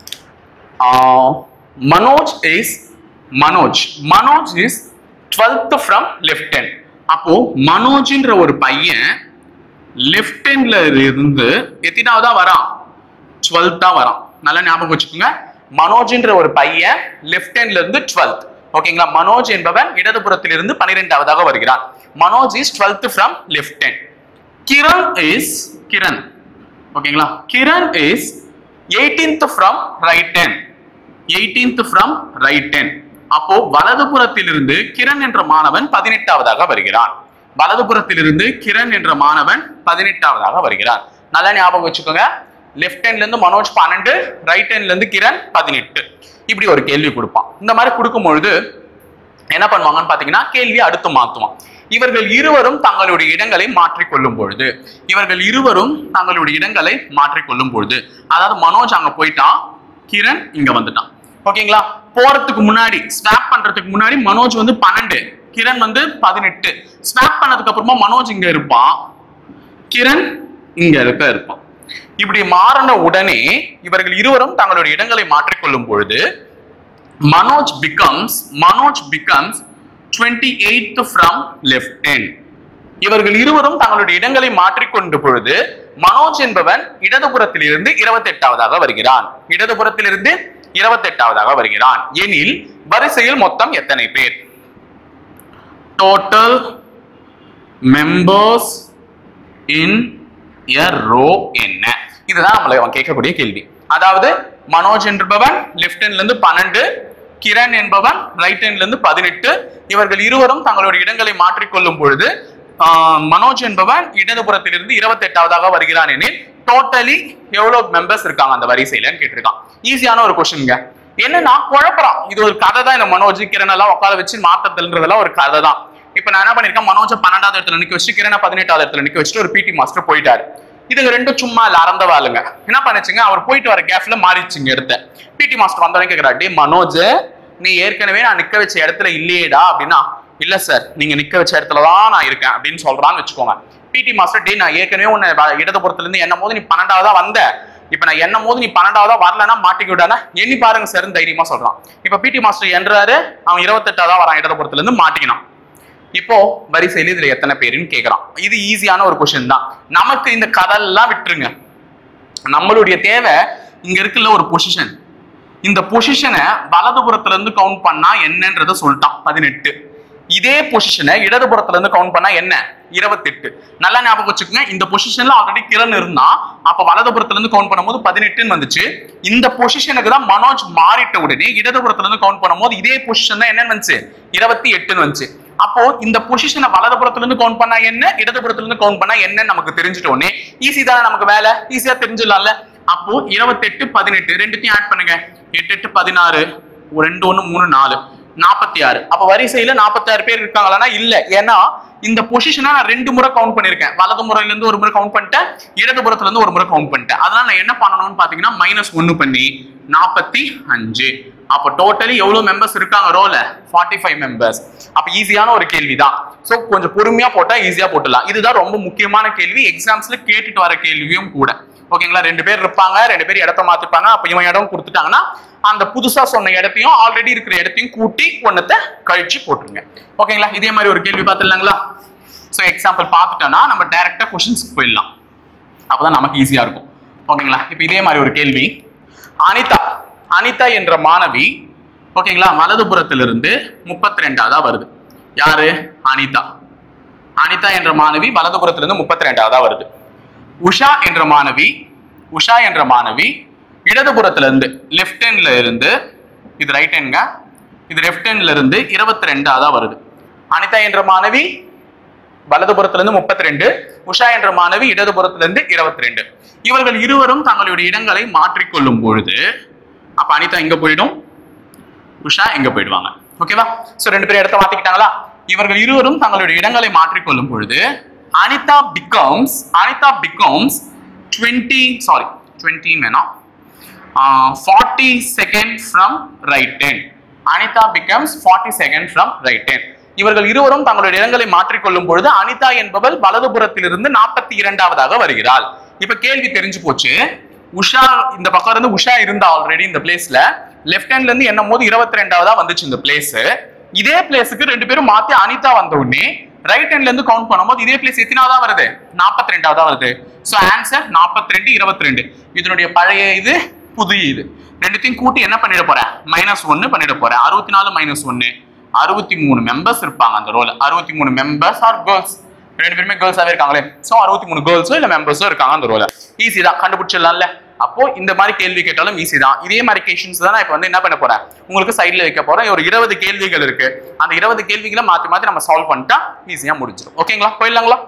Manoj is Manoj Manoj is twelfth from left hand அப்போ மனோஜ்ன்ற ஒரு பையன் லெஃப்ட் ஹேண்ட்ல இருந்து எத்தனாவதா வரான் டுவெல்த்தா வரான் நல்லா ஞாபகம் வச்சுக்கோங்க மனோஜ்ன்ற ஒரு பையன் லெஃப்ட் ஹேண்ட்ல இருந்து டுவெல்த் ஓகேங்களா மனோஜ் என்பவன் இடதுபுறத்திலிருந்து பனிரெண்டாவதாக வருகிறான் Manoj is twelfth from left hand Kiran is Kiran ஓகேங்களா Kiran is eighteenth from right hand eighteenth from right hand அப்போ வலதுபுறத்திலிருந்து கிரண் என்ற மாணவன் பதினெட்டாவதாக வருகிறான் வலதுபுறத்திலிருந்து கிரண் என்ற மாணவன் பதினெட்டாவதாக வருகிறான் நல்லா ஞாபகம் வச்சுக்கோங்க லெஃப்ட் ஹேண்ட்ல இருந்து மனோஜ் பன்னெண்டு ரைட் ஹேண்ட்ல இருந்து கிரண் பதினெட்டு இப்படி ஒரு கேள்வி கொடுப்பான் இந்த மாதிரி கொடுக்கும் பொழுது என்ன பண்ணுவாங்கன்னு பாத்தீங்கன்னா கேள்வி அடுத்து மாத்துவான் இவர்கள் இருவரும் தங்களுடைய இடங்களை மாற்றிக்கொள்ளும் பொழுது இவர்கள் இருவரும் தங்களுடைய இடங்களை மாற்றிக்கொள்ளும் பொழுது அதாவது மனோஜ் அங்க போயிட்டான் கிரண் இங்க வந்துட்டான் ஓகேங்களா போறதுக்கு முன்னாடி ஸ்வாப் பண்றதுக்கு முன்னாடி மனோஜ் வந்து பன்னெண்டு கிரண் வந்து பதினெட்டு ஸ்வாப் பண்ணதுக்கு அப்புறமா மனோஜ் இங்க இருப்பான் கிரண் இங்க இருக்க இருப்பான் இப்படி மாறின உடனே இவர்கள் இருவரும் தங்களுடைய இடங்களை மாற்றிக்கொள்ளும் பொழுது Manoj becomes Manoj becomes twenty eighth from left hand இவர்கள் இருவரும் தங்களுடைய இடங்களை மாற்றிக்கொண்ட பொழுது மனோஜ் என்பவன் இடதுபுறத்திலிருந்து இருபத்தி எட்டாவதாக வருகிறான் இடதுபுறத்திலிருந்து இருபத்தி எட்டாவதாக வருகிறான் எனில் வரிசையில் மொத்தம் எத்தனை பேர் total members in a row என்ன இதுதான் நம்மளை அவன் கேட்கக்கூடிய கேள்வி அதாவது மனோஜ் என்பவன் லெஃப்ட் ஹேண்ட்ல இருந்து பன்னெண்டு கிரண் என்பவன் ரைட் ஹேண்ட்ல இருந்து பதினெட்டு இவர்கள் இருவரும் தங்களுடைய இடங்களை மாற்றிக்கொள்ளும் பொழுது ஆஹ், மனோஜ் என்பவன் இடதுபுறத்திலிருந்து இருபத்தி எட்டாவதாக வருகிறான் எனில் டோட்டலி எவ்வளவு மெம்பர்ஸ் இருக்காங்க அந்த வரிசையிலன்னு கேட்டிருக்கான் ஈஸியான ஒரு கொஸ்டின்ங்க என்னன்னா குழப்பறான் இது ஒரு கதை தான் இந்த மனோஜ் கிரண் எல்லாம் உட்கார வச்சு மாத்தத்துன்றதெல்லாம் ஒரு கதை தான் இப்ப நான் என்ன பண்ணிருக்கேன் மனோஜ பன்னெண்டாவது இடத்துல நிக்க வச்சு கிரண பதினெட்டாவது இடத்துல நிக்க வச்சுட்டு ஒரு பிடி மாஸ்டர் போயிட்டாரு இதுங்க ரெண்டும் சும்மா இல்ல அறந்த வாளுங்க என்ன பண்ணுச்சுங்க அவர் போயிட்டு வர கேப்ல மாறிடுச்சுங்க இடத்த பிடி மாஸ்டர் வந்தவனே கேக்குறா டே மனோஜ் நீ ஏற்கனவே நான் நிக்க வச்ச இடத்துல இல்லையேடா அப்படின்னா இல்ல சார் நீங்க நிக்க வச்ச இடத்துல தான் நான் இருக்கேன் அப்படின்னு சொல்றான்னு வச்சுக்கோங்க பிடி மாஸ்டர் டே நான் ஏற்கனவே உன்னை வ- இடதுபுறத்துல இருந்து என்னும் போது நீ பன்னெண்டாவதா வந்த இப்ப நான் என்னும் போது நீ பன்னெண்டாவதா வரலன்னா மாட்டிக்க விடானா எண்ணி பாருங்க சார் தைரியமா சொல்றான் இப்ப பிடி மாஸ்டர் என்றாரு அவன் இருபத்தெட்டாவதா வரான் இடதுபுறத்துல இருந்து மாட்டிக்கினான் இப்போ வரிசையில் இதுல எத்தனை பேருன்னு கேக்குறான் இது ஈஸியான ஒரு கொஸ்டின் தான் நமக்கு இந்த கதெல்லாம் விட்டுருங்க நம்மளுடைய தேவை இங்க இருக்குல்ல ஒரு பொசிஷன் இந்த பொசிஷனை வலதுபுறத்துல இருந்து கவுண்ட் பண்ணா என்னன்றத சொல்லிட்டான் பதினெட்டு இதே பொசிஷனை இடதுபுறத்துல இருந்து கவுண்ட் பண்ணா என்ன இருபத்தெட்டு நல்லா ஞாபகம் வச்சுக்கோங்க இந்த பொசிஷன்ல ஆல்ரெடி கிரண் இருந்தா அப்ப வலதுபுறத்துல இருந்து கவுண்ட் பண்ணும்போது பதினெட்டுன்னு வந்துச்சு இந்த பொசிஷனுக்கு தான் மனோஜ் மாறிட்ட உடனே இடதுபுறத்துல இருந்து கவுண்ட் பண்ணும்போது இதே பொசிஷன் தான் என்னன்னு வந்துச்சு இருபத்தி எட்டுன்னு வந்துச்சு அப்போ இந்த பொசிஷனை வலதுபுறத்துல இருந்து கவுண்ட் பண்ணா என்ன இடதுபுறத்துல இருந்து கவுண்ட் பண்ணா என்னன்னு நமக்கு தெரிஞ்சிட்ட உடனே ஈஸி தானே நமக்கு வேலை ஈஸியா தெரிஞ்சிடலாம்ல அப்போ இருபத்தெட்டு பதினெட்டு ரெண்டுத்தையும் ஆட் பண்ணுங்க எட்டு எட்டு பதினாறு ஒரு ரெண்டு ஒண்ணு மூணு நாலு நாற்பத்தி ஆறு அப்ப வரிசையில நாற்பத்தி ஆறு பேர் இருக்காங்களான்னா இல்ல ஏன்னா இந்த பொசிஷனை நான் ரெண்டு முறை கவுண்ட் பண்ணிருக்கேன் வலது முறையில இருந்து ஒரு முறை கவுண்ட் பண்ணிட்டேன் இடதுபுறத்துல இருந்து ஒரு முறை கவுண்ட் பண்ணிட்டேன் அதனால நான் என்ன பண்ணணும்னு பாத்தீங்கன்னா மைனஸ் ஒன்னு பண்ணி நாற்பத்தி அஞ்சு அப்போ டோட்டலி எவ்வளவு மெம்பர்ஸ் இருக்காங்க ரோல ஃபார்ட்டி ஃபைவ் மெம்பர்ஸ் அப்ப ஈஸியான ஒரு கேள்வி தான் ஸோ கொஞ்சம் பொறுமையா போட்டா ஈஸியா போட்டுடலாம் இதுதான் ரொம்ப முக்கியமான கேள்வி எக்ஸாம்ஸ்ல கேட்டுட்டு வர கேள்வியும் கூட ஓகேங்களா ரெண்டு பேர் இருப்பாங்க ரெண்டு பேர் இடத்த மாத்திப்பாங்க அப்ப இவன் இடம் கொடுத்துட்டாங்கன்னா அந்த புதுசா சொன்ன இடத்தையும் ஆல்ரெடி இருக்கிற இடத்தையும் கூட்டி ஒன்னத்தை கழிச்சு போட்டுருங்க ஓகேங்களா இதே மாதிரி ஒரு கேள்வி பார்த்துடலாங்களா ஸோ எக்ஸாம்பிள் பார்த்துட்டோம்னா நம்ம டைரக்டா கொஸ்டின்ஸ்க்கு போயிடலாம் அப்பதான் நமக்கு ஈஸியா இருக்கும் ஓகேங்களா இப்போ இதே மாதிரி ஒரு கேள்வி அனிதா அனிதா என்ற மாணவி ஓகேங்களா வலதுபுறத்திலிருந்து முப்பத்தி ரெண்டாவதா வருது யாரு அனிதா அனிதா என்ற மாணவி வலதுபுறத்திலிருந்து முப்பத்தி ரெண்டாவதா வருது உஷா என்ற மாணவி உஷா என்ற மாணவி இடதுபுறத்துல இருந்து லெஃப்ட் ஹேண்ட்ல இருந்து இது ரைட் ஹேண்ட்ங்க இது லெஃப்ட் ஹேண்ட்ல இருந்து இருபத்தி ரெண்டாவதா வருது அனிதா என்ற மாணவி வலதுபுறத்துல இருந்து முப்பத்தி ரெண்டு உஷா என்ற மாணவி இடதுபுறத்துல இருந்து இருபத்தி ரெண்டு இவர்கள் இருவரும் தங்களுடைய இடங்களை மாற்றிக்கொள்ளும் பொழுது அப்ப அனிதா எங்க போயிடும் உஷா எங்க போயிடுவாங்க ஓகேவா சோ ரெண்டு பேரும் இடத்த மாத்திக்கிட்டாங்களா இவர்கள் இருவரும் தங்களுடைய இடங்களை மாற்றிக்கொள்ளும் பொழுது Anitha becomes Anitha becomes twenty sorry twenty வேணாம் forty second from right ten Anitha becomes forty second from right ten இவர்கள் இருவரும் தங்களுடைய இடங்களை மாற்றிக்கொள்ளும் பொழுது அனிதா என்பவள் வலதுபுறத்திலிருந்து நாற்பத்தி இரண்டாவதாக வருகிறாள் இப்ப கேள்வி தெரிஞ்சு போச்சு உஷா இந்த பக்கம் இருந்து உஷா இருந்தா ஆல்ரெடி இந்த பிளேஸ்ல லெஃப்ட் ஹேண்ட்ல இருந்து என்னும் போது இருபத்தி ரெண்டாவதா வந்துச்சு இந்த பிளேஸ் இதே பிளேஸுக்கு ரெண்டு பேரும் மாத்தி அனிதா வந்த உடனே ரைட் ஹேண்ட்ல இருந்து கவுண்ட் பண்ணும்போது இதே பிளேஸ் எத்தனாவதா வருது நாற்பத்தி ரெண்டாவதா வருது சோ ஆன்சர் நாற்பத்தி ரெண்டு இருபத்தி ரெண்டு இதனுடைய பழைய இது புதிய இது ரெண்டுத்தையும் கூட்டி என்ன பண்ணிட போறேன் மைனஸ் ஒன்னு பண்ணிட போறேன் அறுபத்தி நாலு மைனஸ் ஒன்னு அறுபத்தி மூணு மெம்பர்ஸ் இருப்பாங்க அந்த ரோல அறுபத்தி மூணு மெம்பர்ஸ் ஆர் கேர்ள்ஸ் ரெண்டு பேருமே கேர்ள்ஸாவே இருக்காங்களே சோ அறுபத்தி மூணு கேர்ள்ஸோ இல்ல மெம்பர்ஸோ இருக்காங்க அந்த ரோல ஈஸி தான் கண்டுபிடிச்சிடலாம்ல அப்போ இந்த மாதிரி கேள்வி கேட்டாலும் ஈஸி தான் இதே மாதிரி கொஷின்ஸ் தான் நான் இப்போ வந்து என்ன பண்ண போறேன் உங்களுக்கு சைட்ல வைக்க போறேன் ஒரு இருபது கேள்விகள் இருக்கு அந்த இருபது கேள்விகளை மாத்தி மாத்தி நம்ம சால்வ் பண்ணிட்டா ஈஸியா முடிச்சிடும் ஓகேங்களா போயிடலாங்களா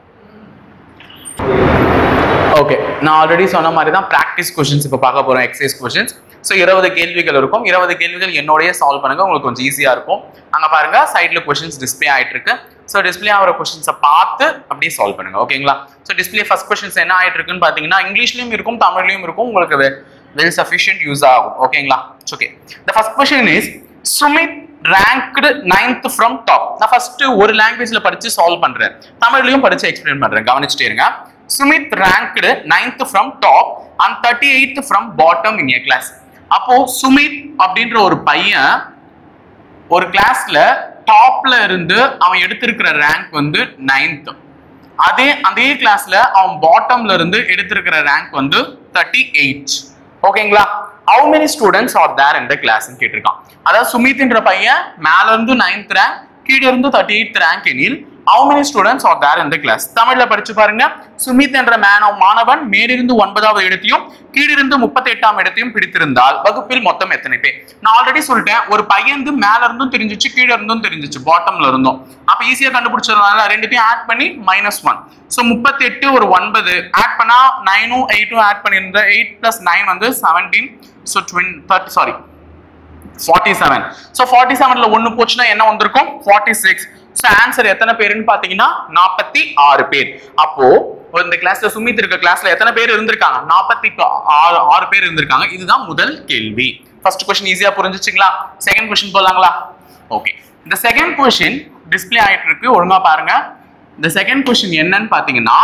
ஓகே நான் ஆல்ரெடி சொன்ன மாதிரி தான் ப்ராக்டிஸ் கொஷின்ஸ் இப்போ பார்க்க போறோம் எக்ஸசைஸ் கொஷின்ஸ் ஸோ இருபது கேள்விகள் இருக்கும் இருபது கேள்விகள் என்னோடய சால்வ் பண்ணுங்க உங்களுக்கு கொஞ்சம் ஈஸியா இருக்கும் அங்க பாருங்க சைட்ல கொஷின்ஸ் டிஸ்ப்ளே ஆயிட்டு இருக்கு ஸோ டிஸ்ப்ளே ஆகிற கொஷின்ஸை பார்த்து அப்படியே சால்வ் பண்ணுங்க ஓகேங்களா ஸோ டிஸ்ப்ளே ஃபர்ஸ்ட் கொஷின்ஸ் என்ன ஆயிட்டு இருக்குன்னு பார்த்தீங்கன்னா இங்கிலீஷ்லயும் இருக்கும் தமிழ்லயும் இருக்கும் உங்களுக்கு வெல் சஃபிஷியன்ட் யூஸ் ஆகும் ஓகேங்களா okay the first question is Sumit ranked ninth from top நான் ஃபர்ஸ்ட் ஒரு லாங்குவேஜ்ல படிச்சு சால்வ் பண்றேன் தமிழ்லயும் படிச்சு எக்ஸ்பிளைன் பண்றேன் கவனிச்சுட்டே இருங்க Sumit ranked ninth from top and thirty eighth from bottom in a class அப்போ சுமித் அப்படின்ற ஒரு பையன் ஒரு கிளாஸ்ல டாப்ல இருந்து அவன் எடுத்திருக்கிற ரேங்க் வந்து நைன்த் அதே அதே கிளாஸ்ல அவன் பாட்டம்ல இருந்து எடுத்திருக்கிற ரேங்க் வந்து தேர்ட்டி எயிட் ஓகேங்களா how many students are there இந்த கிளாஸ் கேட்டிருக்கான் அதாவது சுமித்ன்ற பையன் மேல இருந்து நைன்த் ரேங்க் கீழே இருந்து தேர்ட்டி எயிட் ரேங்க் எனில் how many students are there இந்த கிளாஸ் தமிழ்ல படிச்சு பாருங்க சுமித் என்ற மேனோ மாணவன் மேலிருந்து ஒன்பதாவது இடத்தையும் கீழிருந்து முப்பத்தி எட்டாம் இடத்தையும் பிடித்திருந்தால் வகுப்பில் மொத்தம் எத்தனை பேர் நான் ஆல்ரெடி சொல்லிட்டேன் ஒரு பையன் வந்து மேல இருந்தும் தெரிஞ்சிச்சு கீழே இருந்தும் தெரிஞ்சிச்சு பாட்டம்ல இருந்தும் அப்ப ஈஸியா கண்டுபிடிச்சதுனால ரெண்டுத்தையும் ஆட் பண்ணி மைனஸ் ஒன் ஸோ முப்பத்தி எட்டு ஒரு ஒன்பது ஆட் பண்ணா நைனும் எயிட்டும் ஆட் பண்ணியிருந்த எயிட் பிளஸ் நைன் வந்து seventeen so twenty thirty sorry forty seven so forty செவன்ல ஒன்று போச்சுன்னா என்ன வந்திருக்கும் ஃபார்ட்டி சிக்ஸ் ஸோ ஆன்சர் எத்தனை பேருன்னு பார்த்தீங்கன்னா நாற்பத்தி ஆறு பேர் அப்போ இந்த கிளாஸ்ல சுமித் இருக்க கிளாஸ்ல எத்தனை பேர் இருந்திருக்காங்க நாற்பத்தி ஆறு ஆறு பேர் இருந்திருக்காங்க இதுதான் முதல் கேள்வி ஃபர்ஸ்ட் கொஸ்டின் ஈஸியா புரிஞ்சுச்சுங்களா செகண்ட் கொஸ்டின் போலாங்களா ஓகே இந்த செகண்ட் கொஸ்டின் டிஸ்ப்ளே ஆயிட்டு இருக்கு ஒழுங்கா பாருங்க இந்த செகண்ட் கொஸ்டின் என்னன்னு பாத்தீங்கன்னா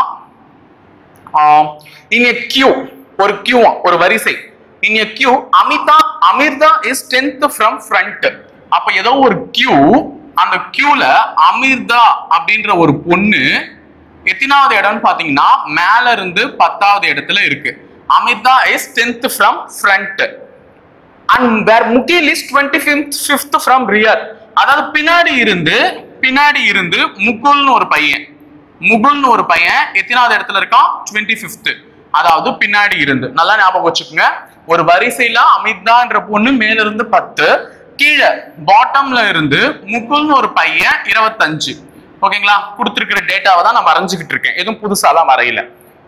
இன் எ கியூ ஒரு கியூ ஒரு வரிசை in a queue Amitha Amritha is tenth from front அப்ப ஏதோ ஒரு கியூ அந்த கியூல அமிர்தா அப்படின்ற ஒரு பொண்ணு எத்தனாவது இடம்னு பாத்தீங்கன்னா மேல இருந்து பத்தாவது இடத்துல இருக்கு Amritha is tenth from front and where Mugil is twenty fifth from rear அதாவது பின்னாடி இருந்து பின்னாடி இருந்து முகுல்னு ஒரு பையன் முகுல்னு ஒரு பையன் எத்தனாவது இடத்துல இருக்கான் டுவெண்ட்டி ஃபிஃப்த் அதாவது பின்னாடி இருந்து நல்லா ஞாபகம் வச்சுக்கோங்க ஒரு வரிசையில அமித்தான்ற பொண்ணு மேல இருந்து பத்து கீழே பாட்டம்ல இருந்து முகுல்னு ஒரு பையன் இருபத்தஞ்சு ஓகேங்களா கொடுத்துருக்கிற டேட்டாவை தான் நான் வரைஞ்சுக்கிட்டு இருக்கேன் எதுவும் புதுசாலாம் வரையில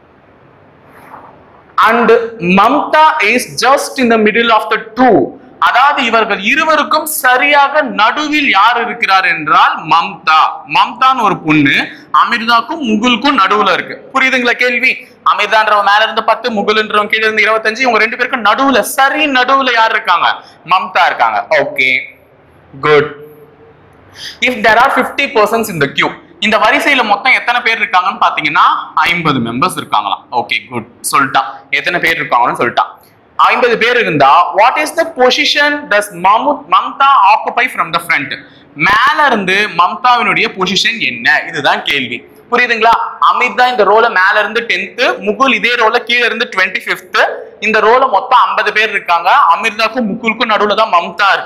and Mamta is just in the middle of the two அதாவது இவர்கள் இருவருக்கும் சரியாக நடுவில் யார் இருக்கிறார் என்றால் மம்தா மம்தான்னு ஒரு பொண்ணு அமிர்தாக்கும் முகுலுக்கும் நடுவுல இருக்கு புரியுதுங்களா கேள்வி அமிர்தான்றவன் மேல இருந்து பத்து முகுல்ன்றவன் கீழே இருந்து இருபத்தஞ்சு இவங்க ரெண்டு பேருக்கும் நடுவுல சரி நடுவுல யார் இருக்காங்க மம்தா இருக்காங்க okay good if there are fifty persons இந்த கியூ இந்த வரிசையில மொத்தம் எத்தனை பேர் இருக்காங்கன்னு பாத்தீங்கன்னா ஐம்பது மெம்பர்ஸ் இருக்காங்களாம் ஓகே குட் சொல்லிட்டான் எத்தனை பேர் இருக்காங்கன்னு சொல்லிட்டான் ஐம்பது பேர் இருந்தா what is the position does மமுத் Mamta occupy from the front மேல இருந்து மம்தாவினுடைய பொசிஷன் என்ன இதுதான் கேள்வி புரியுதுங்களா அமித் தான் இந்த ரோல மேல இருந்து டென்த் முகுல் இதே ரோல கீழே இருந்து டுவெண்ட்டி ஃபிஃப்த் இந்த ரோல மொத்தம் ஐம்பது பேர் இருக்காங்க அமிர்தாக்கும் முகுலுக்கும் நடுவுல தான் மம்தா இருக்கா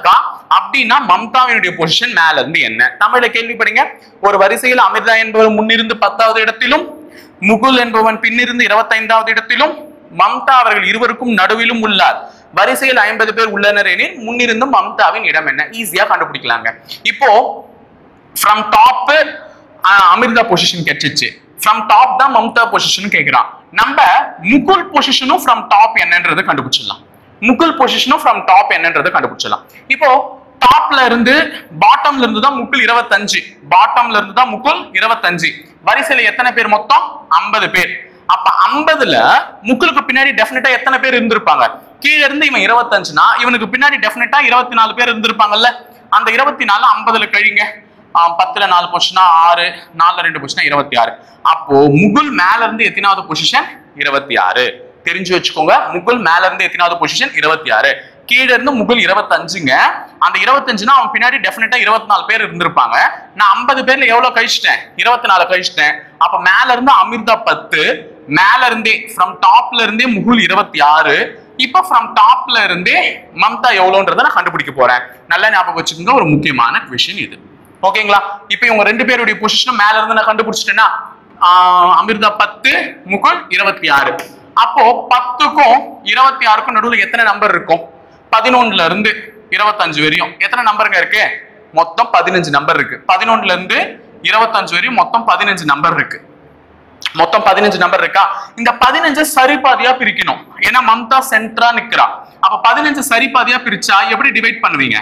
அப்படின்னா மம்தாவினுடைய பொசிஷன் மேல இருந்து என்ன தமிழ்ல கேள்வி படிங்க ஒரு வரிசையில் அமிர்தா என்பவர் முன்னிருந்து பத்தாவது இடத்திலும் முகுல் என்பவன் பின்னிருந்து இருபத்தைந்தாவது இடத்திலும் மம்தா அவர்கள் இருவருக்கும் நடுவிலும் உள்ளார் வரிசையில் ஐம்பது பேர் உள்ளனர் எனில் முன்னிருந்தும் மம்தாவின் இடம் என்ன ஈஸியா கண்டுபிடிக்கலாங்க இப்போ ஃப்ரம் டாப் அமிர்தா பொசிஷன் கிடைச்சிச்சு ஃப்ரம் டாப் தான் மம்தா பொசிஷன் கேக்குறான் நம்ம முகுல் பொசிஷனும் ஃப்ரம் டாப் என்னன்றதை கண்டுபிடிச்சிடலாம் முகுல் பொசிஷனும் ஃப்ரம் டாப் என்னன்றதை கண்டுபிடிச்சிடலாம் இப்போ டாப்ல இருந்து பாட்டம்ல இருந்து தான் முகுல் இருபத்தஞ்சு பாட்டம்ல இருந்து தான் முகுல் இருபத்தஞ்சு வரிசையில எத்தனை பேர் மொத்தம் ஐம்பது பேர் அப்ப ஐம்பதுல முக்குலுக்கு பின்னாடி டெஃபினட்டா எத்தனை பேர் இருந்திருப்பாங்க கீழ இருந்து இவன் இருபத்தஞ்சுனா இவனுக்கு பின்னாடி டெஃபினட்டா இருபத்தி நாலு பேர் இருந்திருப்பாங்கல்ல அந்த இருபத்தி நாலு ஐம்பதுல கழிங்க ஆஹ் பத்துல நாலு பொசிஷனா ஆறு நாலுல ரெண்டு பொசிஷனா இருபத்தி ஆறு அப்போ முகுல் மேல இருந்து எத்தனாவது பொசிஷன் இருபத்தி ஆறு தெரிஞ்சு வச்சுக்கோங்க முகுல் மேல இருந்து எத்தனாவது பொசிஷன் இருபத்தி ஆறு கீழ இருந்து முகுல் இருபத்தஞ்சுங்க அந்த இருபத்தஞ்சுனா அவன் பின்னாடி டெஃபினட்டா இருபத்தி நாலு பேர் இருந்திருப்பாங்க நான் ஐம்பது பேர்ல எவ்வளவு கழிச்சிட்டேன் இருபத்தி நாலு கழிச்சிட்டேன் அப்ப மேல இருந்து அமிர்தா பத்து மேல இருந்தே ஃப்ரம் டாப்ல இருந்தே முகுல் இருபத்தி ஆறு இப்ப ஃப்ரம் டாப்ல இருந்தே மம்தா எவ்வளோன்றதை நான் கண்டுபிடிக்க போறேன் நல்லா ஞாபகம் வச்சுக்கோங்க ஒரு முக்கியமான கொஷின் இது ஓகேங்களா இப்ப இவங்க ரெண்டு பேருடைய பொசிஷன் மேல இருந்து நான் கண்டுபிடிச்சிட்டேன்னா ஆஹ் அமிர்தா பத்து முகுல் இருபத்தி ஆறு அப்போ பத்துக்கும் இருபத்தி ஆறுக்கும் நடுவுல எத்தனை நம்பர் இருக்கும் பதினொன்னுல இருந்து இருபத்தஞ்சு வரையும் எத்தனை நம்பருங்க இருக்கு மொத்தம் பதினஞ்சு நம்பர் இருக்கு பதினொன்னுல இருந்து இருபத்தஞ்சு வரையும் மொத்தம் பதினஞ்சு நம்பர் இருக்கு மொத்தம் பதினஞ்சு நம்பர் இருக்கா இந்த பதினஞ்சு சரிபாதியா பிரிக்கணும் ஏன்னா மம்தா சென்டரா நிக்கிறா அப்ப பதினஞ்சு சரிபாதியா பிரிச்சா எப்படி டிவைட் பண்ணுவீங்க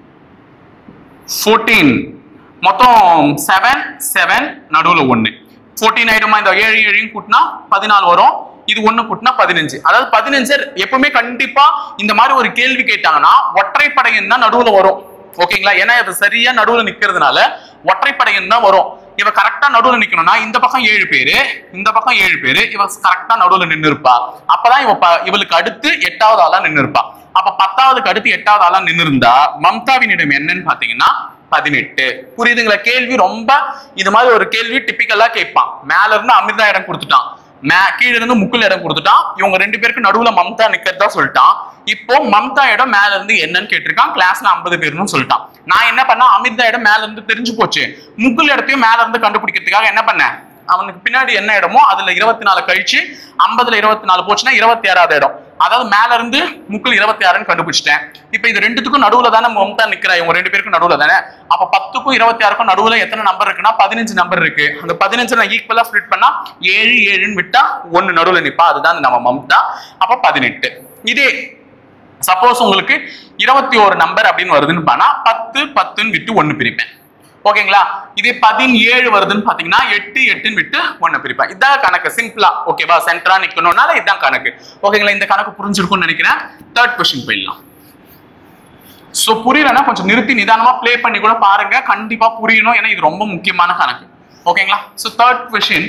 ஃபோர்டீன் மொத்தம் செவன் செவன் நடுவுல ஒண்ணு ஃபோர்டீன் ஆயிடுமா இந்த ஏழு ஏழையும் கூட்டினா பதினாலு வரும் இது ஒண்ணு கூட்டினா பதினஞ்சு அதாவது பதினஞ்சு எப்பவுமே கண்டிப்பா இந்த மாதிரி ஒரு கேள்வி கேட்டாங்கன்னா ஒற்றைப்படையன் தான் நடுவுல வரும் ஓகேங்களா ஏன்னா இது சரியா நடுவுல நிக்கிறதுனால ஒற்றைப்படையன் தான் வரும் இவ கரெக்டா நடுவுல நிக்கணும்னா இந்த பக்கம் ஏழு பேரு இந்த பக்கம் ஏழு பேரு இவ கரெக்டா நடுவுல நின்னு இருப்பா அப்பதான் இவ ப- இவளுக்கு அடுத்து எட்டாவது ஆளா நின்னு இருப்பா அப்ப பத்தாவதுக்கு அடுத்து எட்டாவது ஆளா நின்னு இருந்தா மம்தாவினிடம் என்னன்னு பாத்தீங்கன்னா பதினெட்டு புரியுதுங்களா கேள்வி ரொம்ப இது மாதிரி ஒரு கேள்வி டிப்பிக்கலா கேட்பான் மேல இருந்து அமிர்தா இடம் கொடுத்துட்டான் மே கீழ இருந்து முக்குல் இடம் கொடுத்துட்டான் இவங்க ரெண்டு பேருக்கு நடுவுல மம்தா நிக்கிறதா சொல்லிட்டான் இப்போ மம்தா இடம் மேல இருந்து என்னன்னு கேட்டிருக்கான் கிளாஸ்ல 50 பேர்னு சொல்லிட்டான் நான் என்ன பண்ணா அமிர்தா இடம் மேல இருந்து தெரிஞ்சு போச்சு முக்குல் இடத்தையும் மேல இருந்து கண்டுபிடிக்கிறதுக்காக என்ன பண்ணேன் அவனுக்கு பின்னாடி என்ன இடமோ அதுல இருபத்தி நாலு கழிச்சு ஐம்பதுல இருபத்தி நாலு போச்சுன்னா இருபத்தி ஆறாவது இடம் அதாவது மேல இருந்து முக்குள் இருபத்தி ஆறுன்னு கண்டுபிடிச்சிட்டேன் இப்ப இது ரெண்டுத்துக்கும் நடுவுல தானே மம்தா நிக்கிறா இவங்க ரெண்டு பேருக்கும் நடுவுல தானே அப்ப பத்துக்கும் இருபத்தி ஆறுக்கும் நடுவுல எத்தனை நம்பர் இருக்குன்னா பதினஞ்சு நம்பர் இருக்கு அந்த பதினஞ்சு நான் ஈக்குவலா ஸ்ப்ளிட் பண்ணா ஏழு ஏழுன்னு விட்டா ஒன்னு நடுவுல நிப்பா அதுதான் நம்ம மம்தா அப்ப பதினெட்டு இதே சப்போஸ் உங்களுக்கு இருபத்தி ஒரு நம்பர் அப்படின்னு வருதுன்னு பண்ணா பத்து பத்துன்னு விட்டு ஒன்னு பிரிப்பேன் ஓகேங்களா இதே பதினேழு வருதுன்னு பாத்தீங்கன்னா எட்டு எட்டுன்னு விட்டு ஒன்னு பிரிப்பேன் இதான் கணக்கு சிம்பிளா ஓகேவா சென்டரா நிக்கணும்னால இதான் கணக்கு ஓகேங்களா இந்த கணக்கு புரிஞ்சிருக்கும்னு நினைக்கிறேன் தேர்ட் கொஸ்டின் போயிடலாம் சோ புரியலன்னா கொஞ்சம் நிறுத்தி நிதானமா ப்ளே பண்ணி கூட பாருங்க கண்டிப்பா புரியணும் ஏன்னா இது ரொம்ப முக்கியமான கணக்கு ஓகேங்களா சோ தேர்ட் கொஸ்டின்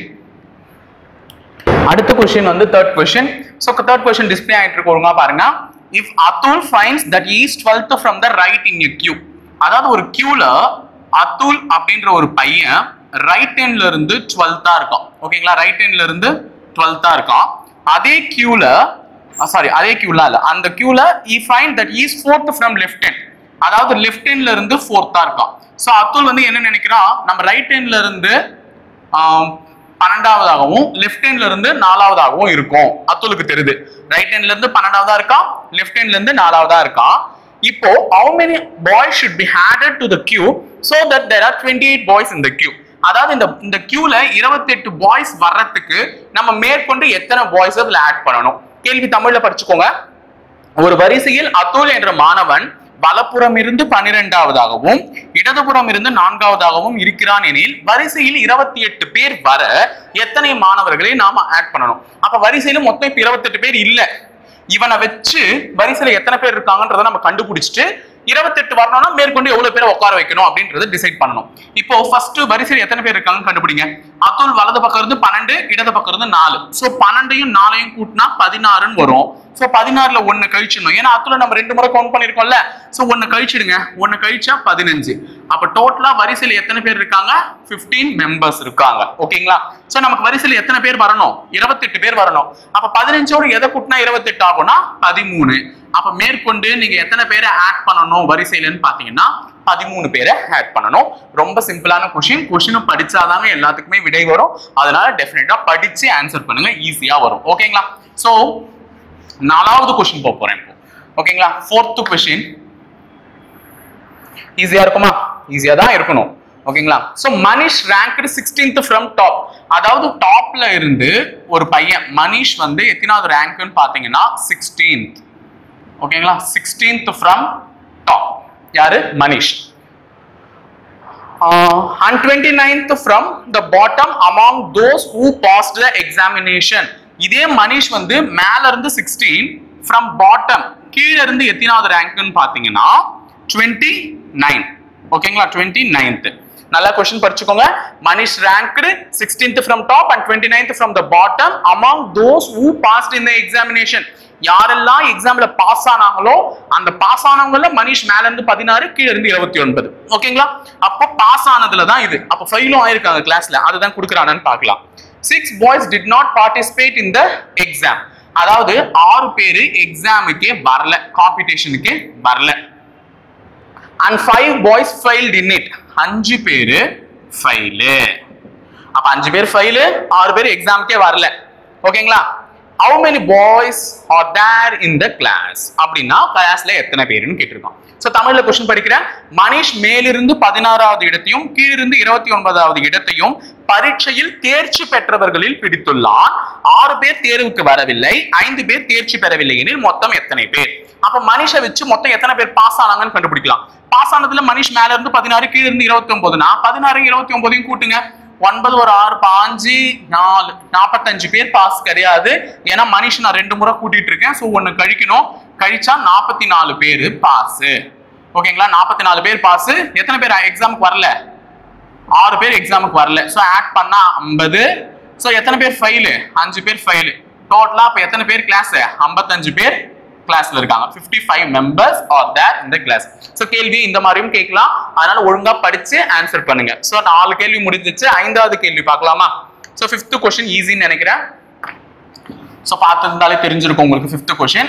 அடுத்த கொஸ்டின் வந்து third question so third question display ஆயிட்டு இருக்கு ஒழுங்கா பாருங்க if Atul finds that is twelfth from the right in a queue அதாவது ஒரு கியூல அத்துல் அப்படின்ற ஒரு பையன் ரைட் ஹேண்ட்ல இருந்து டுவெல்த்தா இருக்கான் ஓகேங்களா ரைட் ஹேண்ட்ல இருந்து டுவெல்த்தா இருக்கான் அதே கியூல சாரி அதே கியூல இல்ல அந்த கியூல இ find that is fourth from left hand அதாவது லெஃப்ட் ஹேண்ட்ல இருந்து ஃபோர்த்தா இருக்கான் ஸோ அத்துல் வந்து என்ன நினைக்கிறான் நம்ம ரைட் ஹேண்ட்ல இருந்து ஆம், பன்னெண்டாவதாகவும் லெஃப்ட் ஹேண்ட்ல இருந்து நாலாவதாகவும் இருக்கும் அத்துலுக்கு தெரியுது ரைட் ஹேண்ட்ல இருந்து பன்னெண்டாவதா இருக்கான் லெஃப்ட் ஹேண்ட்ல இருந்து நாலாவதா இருக்கான் இப்போ how many boys should be added to the queue so that there are 28 boys in the queue அதாவது இந்த இந்த கியூல 28 பாய்ஸ் வர்றதுக்கு நம்ம மேற்கொண்டு எத்தனை பாய்ஸ் அதுல ஆட் பண்ணணும் கேள்வி தமிழ்ல படிச்சுக்கோங்க ஒரு வரிசையில் அத்துல் என்ற மாணவன் வலப்புறம் இருந்து பனிரெண்டாவதாகவும் இடதுபுறம் இருந்து நான்காவதாகவும் இருக்கிறான் எனில் வரிசையில் இருபத்தி எட்டு பேர் வர எத்தனை மாணவர்களை நாம ஆட் பண்ணணும் அப்ப வரிசையில மொத்தம் இப்ப இருபத்தெட்டு பேர் இல்ல இவனை வச்சு வரிசையில எத்தனை பேர் இருக்காங்கன்றத நம்ம கண்டுபிடிச்சிட்டு இருபத்தெட்டு வரணும்னா மேற்கொண்டு எவ்வளவு பேரை உட்கார வைக்கணும் அப்படின்றத டிசைட் பண்ணணும் இப்போ ஃபர்ஸ்ட் வரிசையில் எத்தனை பேர் இருக்காங்கன்னு கண்டுபிடிங்க அத்துல் வலது பக்கம் இருந்து பன்னெண்டு இடது பக்கம் இருந்து நாலு சோ பன்னெண்டையும் நாலையும் கூட்டினா பதினாறுன்னு வரும் சோ பதினாறுல ஒண்ணு கழிச்சிடணும் ஏன்னா அத்துல நம்ம ரெண்டு முறை கவுண்ட் பண்ணிருக்கோம்ல சோ ஒண்ணு கழிச்சிடுங்க ஒண்ணு கழிச்சா பதினஞ்சு அப்ப டோட்டலா வரிசையில எத்தனை பேர் இருக்காங்க 15 மெம்பர்ஸ் இருக்காங்க ஓகேங்களா சோ நமக்கு வரிசையில எத்தனை பேர் வரணும் இருபத்தெட்டு பேர் வரணும் அப்ப பதினஞ்சோடு எதை கூட்டினா இருபத்தெட்டு ஆகும்னா பதிமூணு அப்ப மேற்கொண்டு நீங்க எத்தனை பேரை ஆட் பண்ணணும் வரிசையிலன்னு பாத்தீங்கன்னா பதிமூணு பேரை ஆட் பண்ணணும் ரொம்ப சிம்பிளான கொஷின் கொஷினும் படிச்சாதாங்க எல்லாத்துக்குமே விடை வரும் அதனால டெஃபினட்டா படிச்சு ஆன்சர் பண்ணுங்க ஈஸியா வரும் ஓகேங்களா சோ நாலாவது கொஷின் போக போறேன் இப்போ ஓகேங்களா ஃபோர்த்து கொஷின் ஈஸியா இருக்குமா ஈஸியா தான் இருக்கணும் ஓகேங்களா so Manish ranked sixteenth from top அதாவது டாப்ல இருந்து ஒரு பையன் மனிஷ் வந்து எத்தனாவது ரேங்க்னு பாத்தீங்கன்னா சிக்ஸ்டீன்த் ஓகேங்களா சிக்ஸ்டீன்த் ஃப்ரம் டாப் யாரு Manish and twenty ninth from the bottom among those who passed the examination இதே மனிஷ் வந்து மேல இருந்து சிக்ஸ்டீன் ஃப்ரம் பாட்டம் கீழ இருந்து எத்தனாவது ரேங்க்னு பாத்தீங்கன்னா டுவெண்ட்டி நைன் ஓகேங்களா டுவெண்ட்டி நைன்த் நல்லா கொஸ்டின் படிச்சுக்கோங்க Manish ranked sixteenth from top and twenty ninth from the bottom among those who passed in the examination யாரெல்லாம் எக்ஸாம்ல பாஸ் ஆனாங்களோ அந்த பாஸ் ஆனவங்கள மனிஷ் மேல இருந்து பதினாறு கீழ இருந்து இருபத்தி ஒன்பது ஓகேங்களா அப்போ பாஸ் ஆனதுல தான் இது அப்போ ஃபெயிலும் ஆயிருக்காங்க கிளாஸ்ல அதுதான் கொடுக்குறானு பார்க்கலாம் six boys did not participate in the exam அதாவது ஆறு பேரு எக்ஸாமுக்கே வரல காம்படிஷனுக்கு வரல and five boys failed in it அஞ்சு பேரு ஃபெயிலு அப்ப அஞ்சு பேர் ஃபெயிலு ஆறு பேர் எக்ஸாமுக்கே வரல ஓகேங்களா how many boys are there in the class அப்படின்னா கிளாஸ்ல எத்தனை பேருன்னு கேட்டிருக்கோம் சோ தமிழ்ல கொஸ்டின் படிக்கிறேன் மனிஷ் மேலிருந்து பதினாறாவது இடத்தையும் கீழிருந்து இருபத்தி ஒன்பதாவது இடத்தையும் பரீட்சையில் தேர்ச்சி பெற்றவர்களில் பிடித்துள்ளார் ஆறு பேர் தேர்வுக்கு வரவில்லை ஐந்து பேர் தேர்ச்சி பெறவில்லை எனில் மொத்தம் எத்தனை பேர் அப்ப மனிஷை வச்சு மொத்தம் எத்தனை பேர் பாஸ் ஆனாங்கன்னு கண்டுபிடிக்கலாம் பாஸ் ஆனதுல மனிஷ் மேல இருந்து பதினாறு கீழ இருந்து இருபத்தி ஒன்பதுனா பதினாறு இருபத்தி ஒன்பதையும் கூட்டுங்க ஒன்பது ஒரு ஆறு பாஞ்சு நாலு நாற்பத்தஞ்சு பேர் பாஸ் கிடையாது ஏன்னா மனிஷ் நான் ரெண்டு முறை கூட்டிட்டு இருக்கேன் ஸோ ஒன்னு கழிக்கணும் கழிச்சா நாற்பத்தி நாலு பேர் பாஸ் ஓகேங்களா நாற்பத்தி நாலு பேர் பாஸ் எத்தனை பேர் எக்ஸாமுக்கு வரல ஆறு பேர் எக்ஸாமுக்கு வரல ஸோ ஆட் பண்ணா ஐம்பது ஸோ எத்தனை பேர் ஃபெயிலு அஞ்சு பேர் ஃபெயிலு டோட்டலா இப்போ எத்தனை பேர் கிளாஸ் ஐம்பத்தஞ்சு பேர் கிளாஸ்ல இருக்காங்க 55 ஃபைவ் மெம்பர்ஸ் ஆர் தேர் இந்த கிளாஸ் ஸோ கேள்வி இந்த மாதிரியும் கேட்கலாம் அதனால ஒழுங்கா படிச்சு ஆன்சர் பண்ணுங்க ஸோ நாலு கேள்வி முடிஞ்சிச்சு ஐந்தாவது கேள்வி பார்க்கலாமா ஸோ ஃபிஃப்த் கொஸ்டின் ஈஸின்னு நினைக்கிறேன் ஸோ பார்த்துருந்தாலே தெரிஞ்சிருக்கும் உங்களுக்கு ஃபிஃப்த் கொஸ்டின்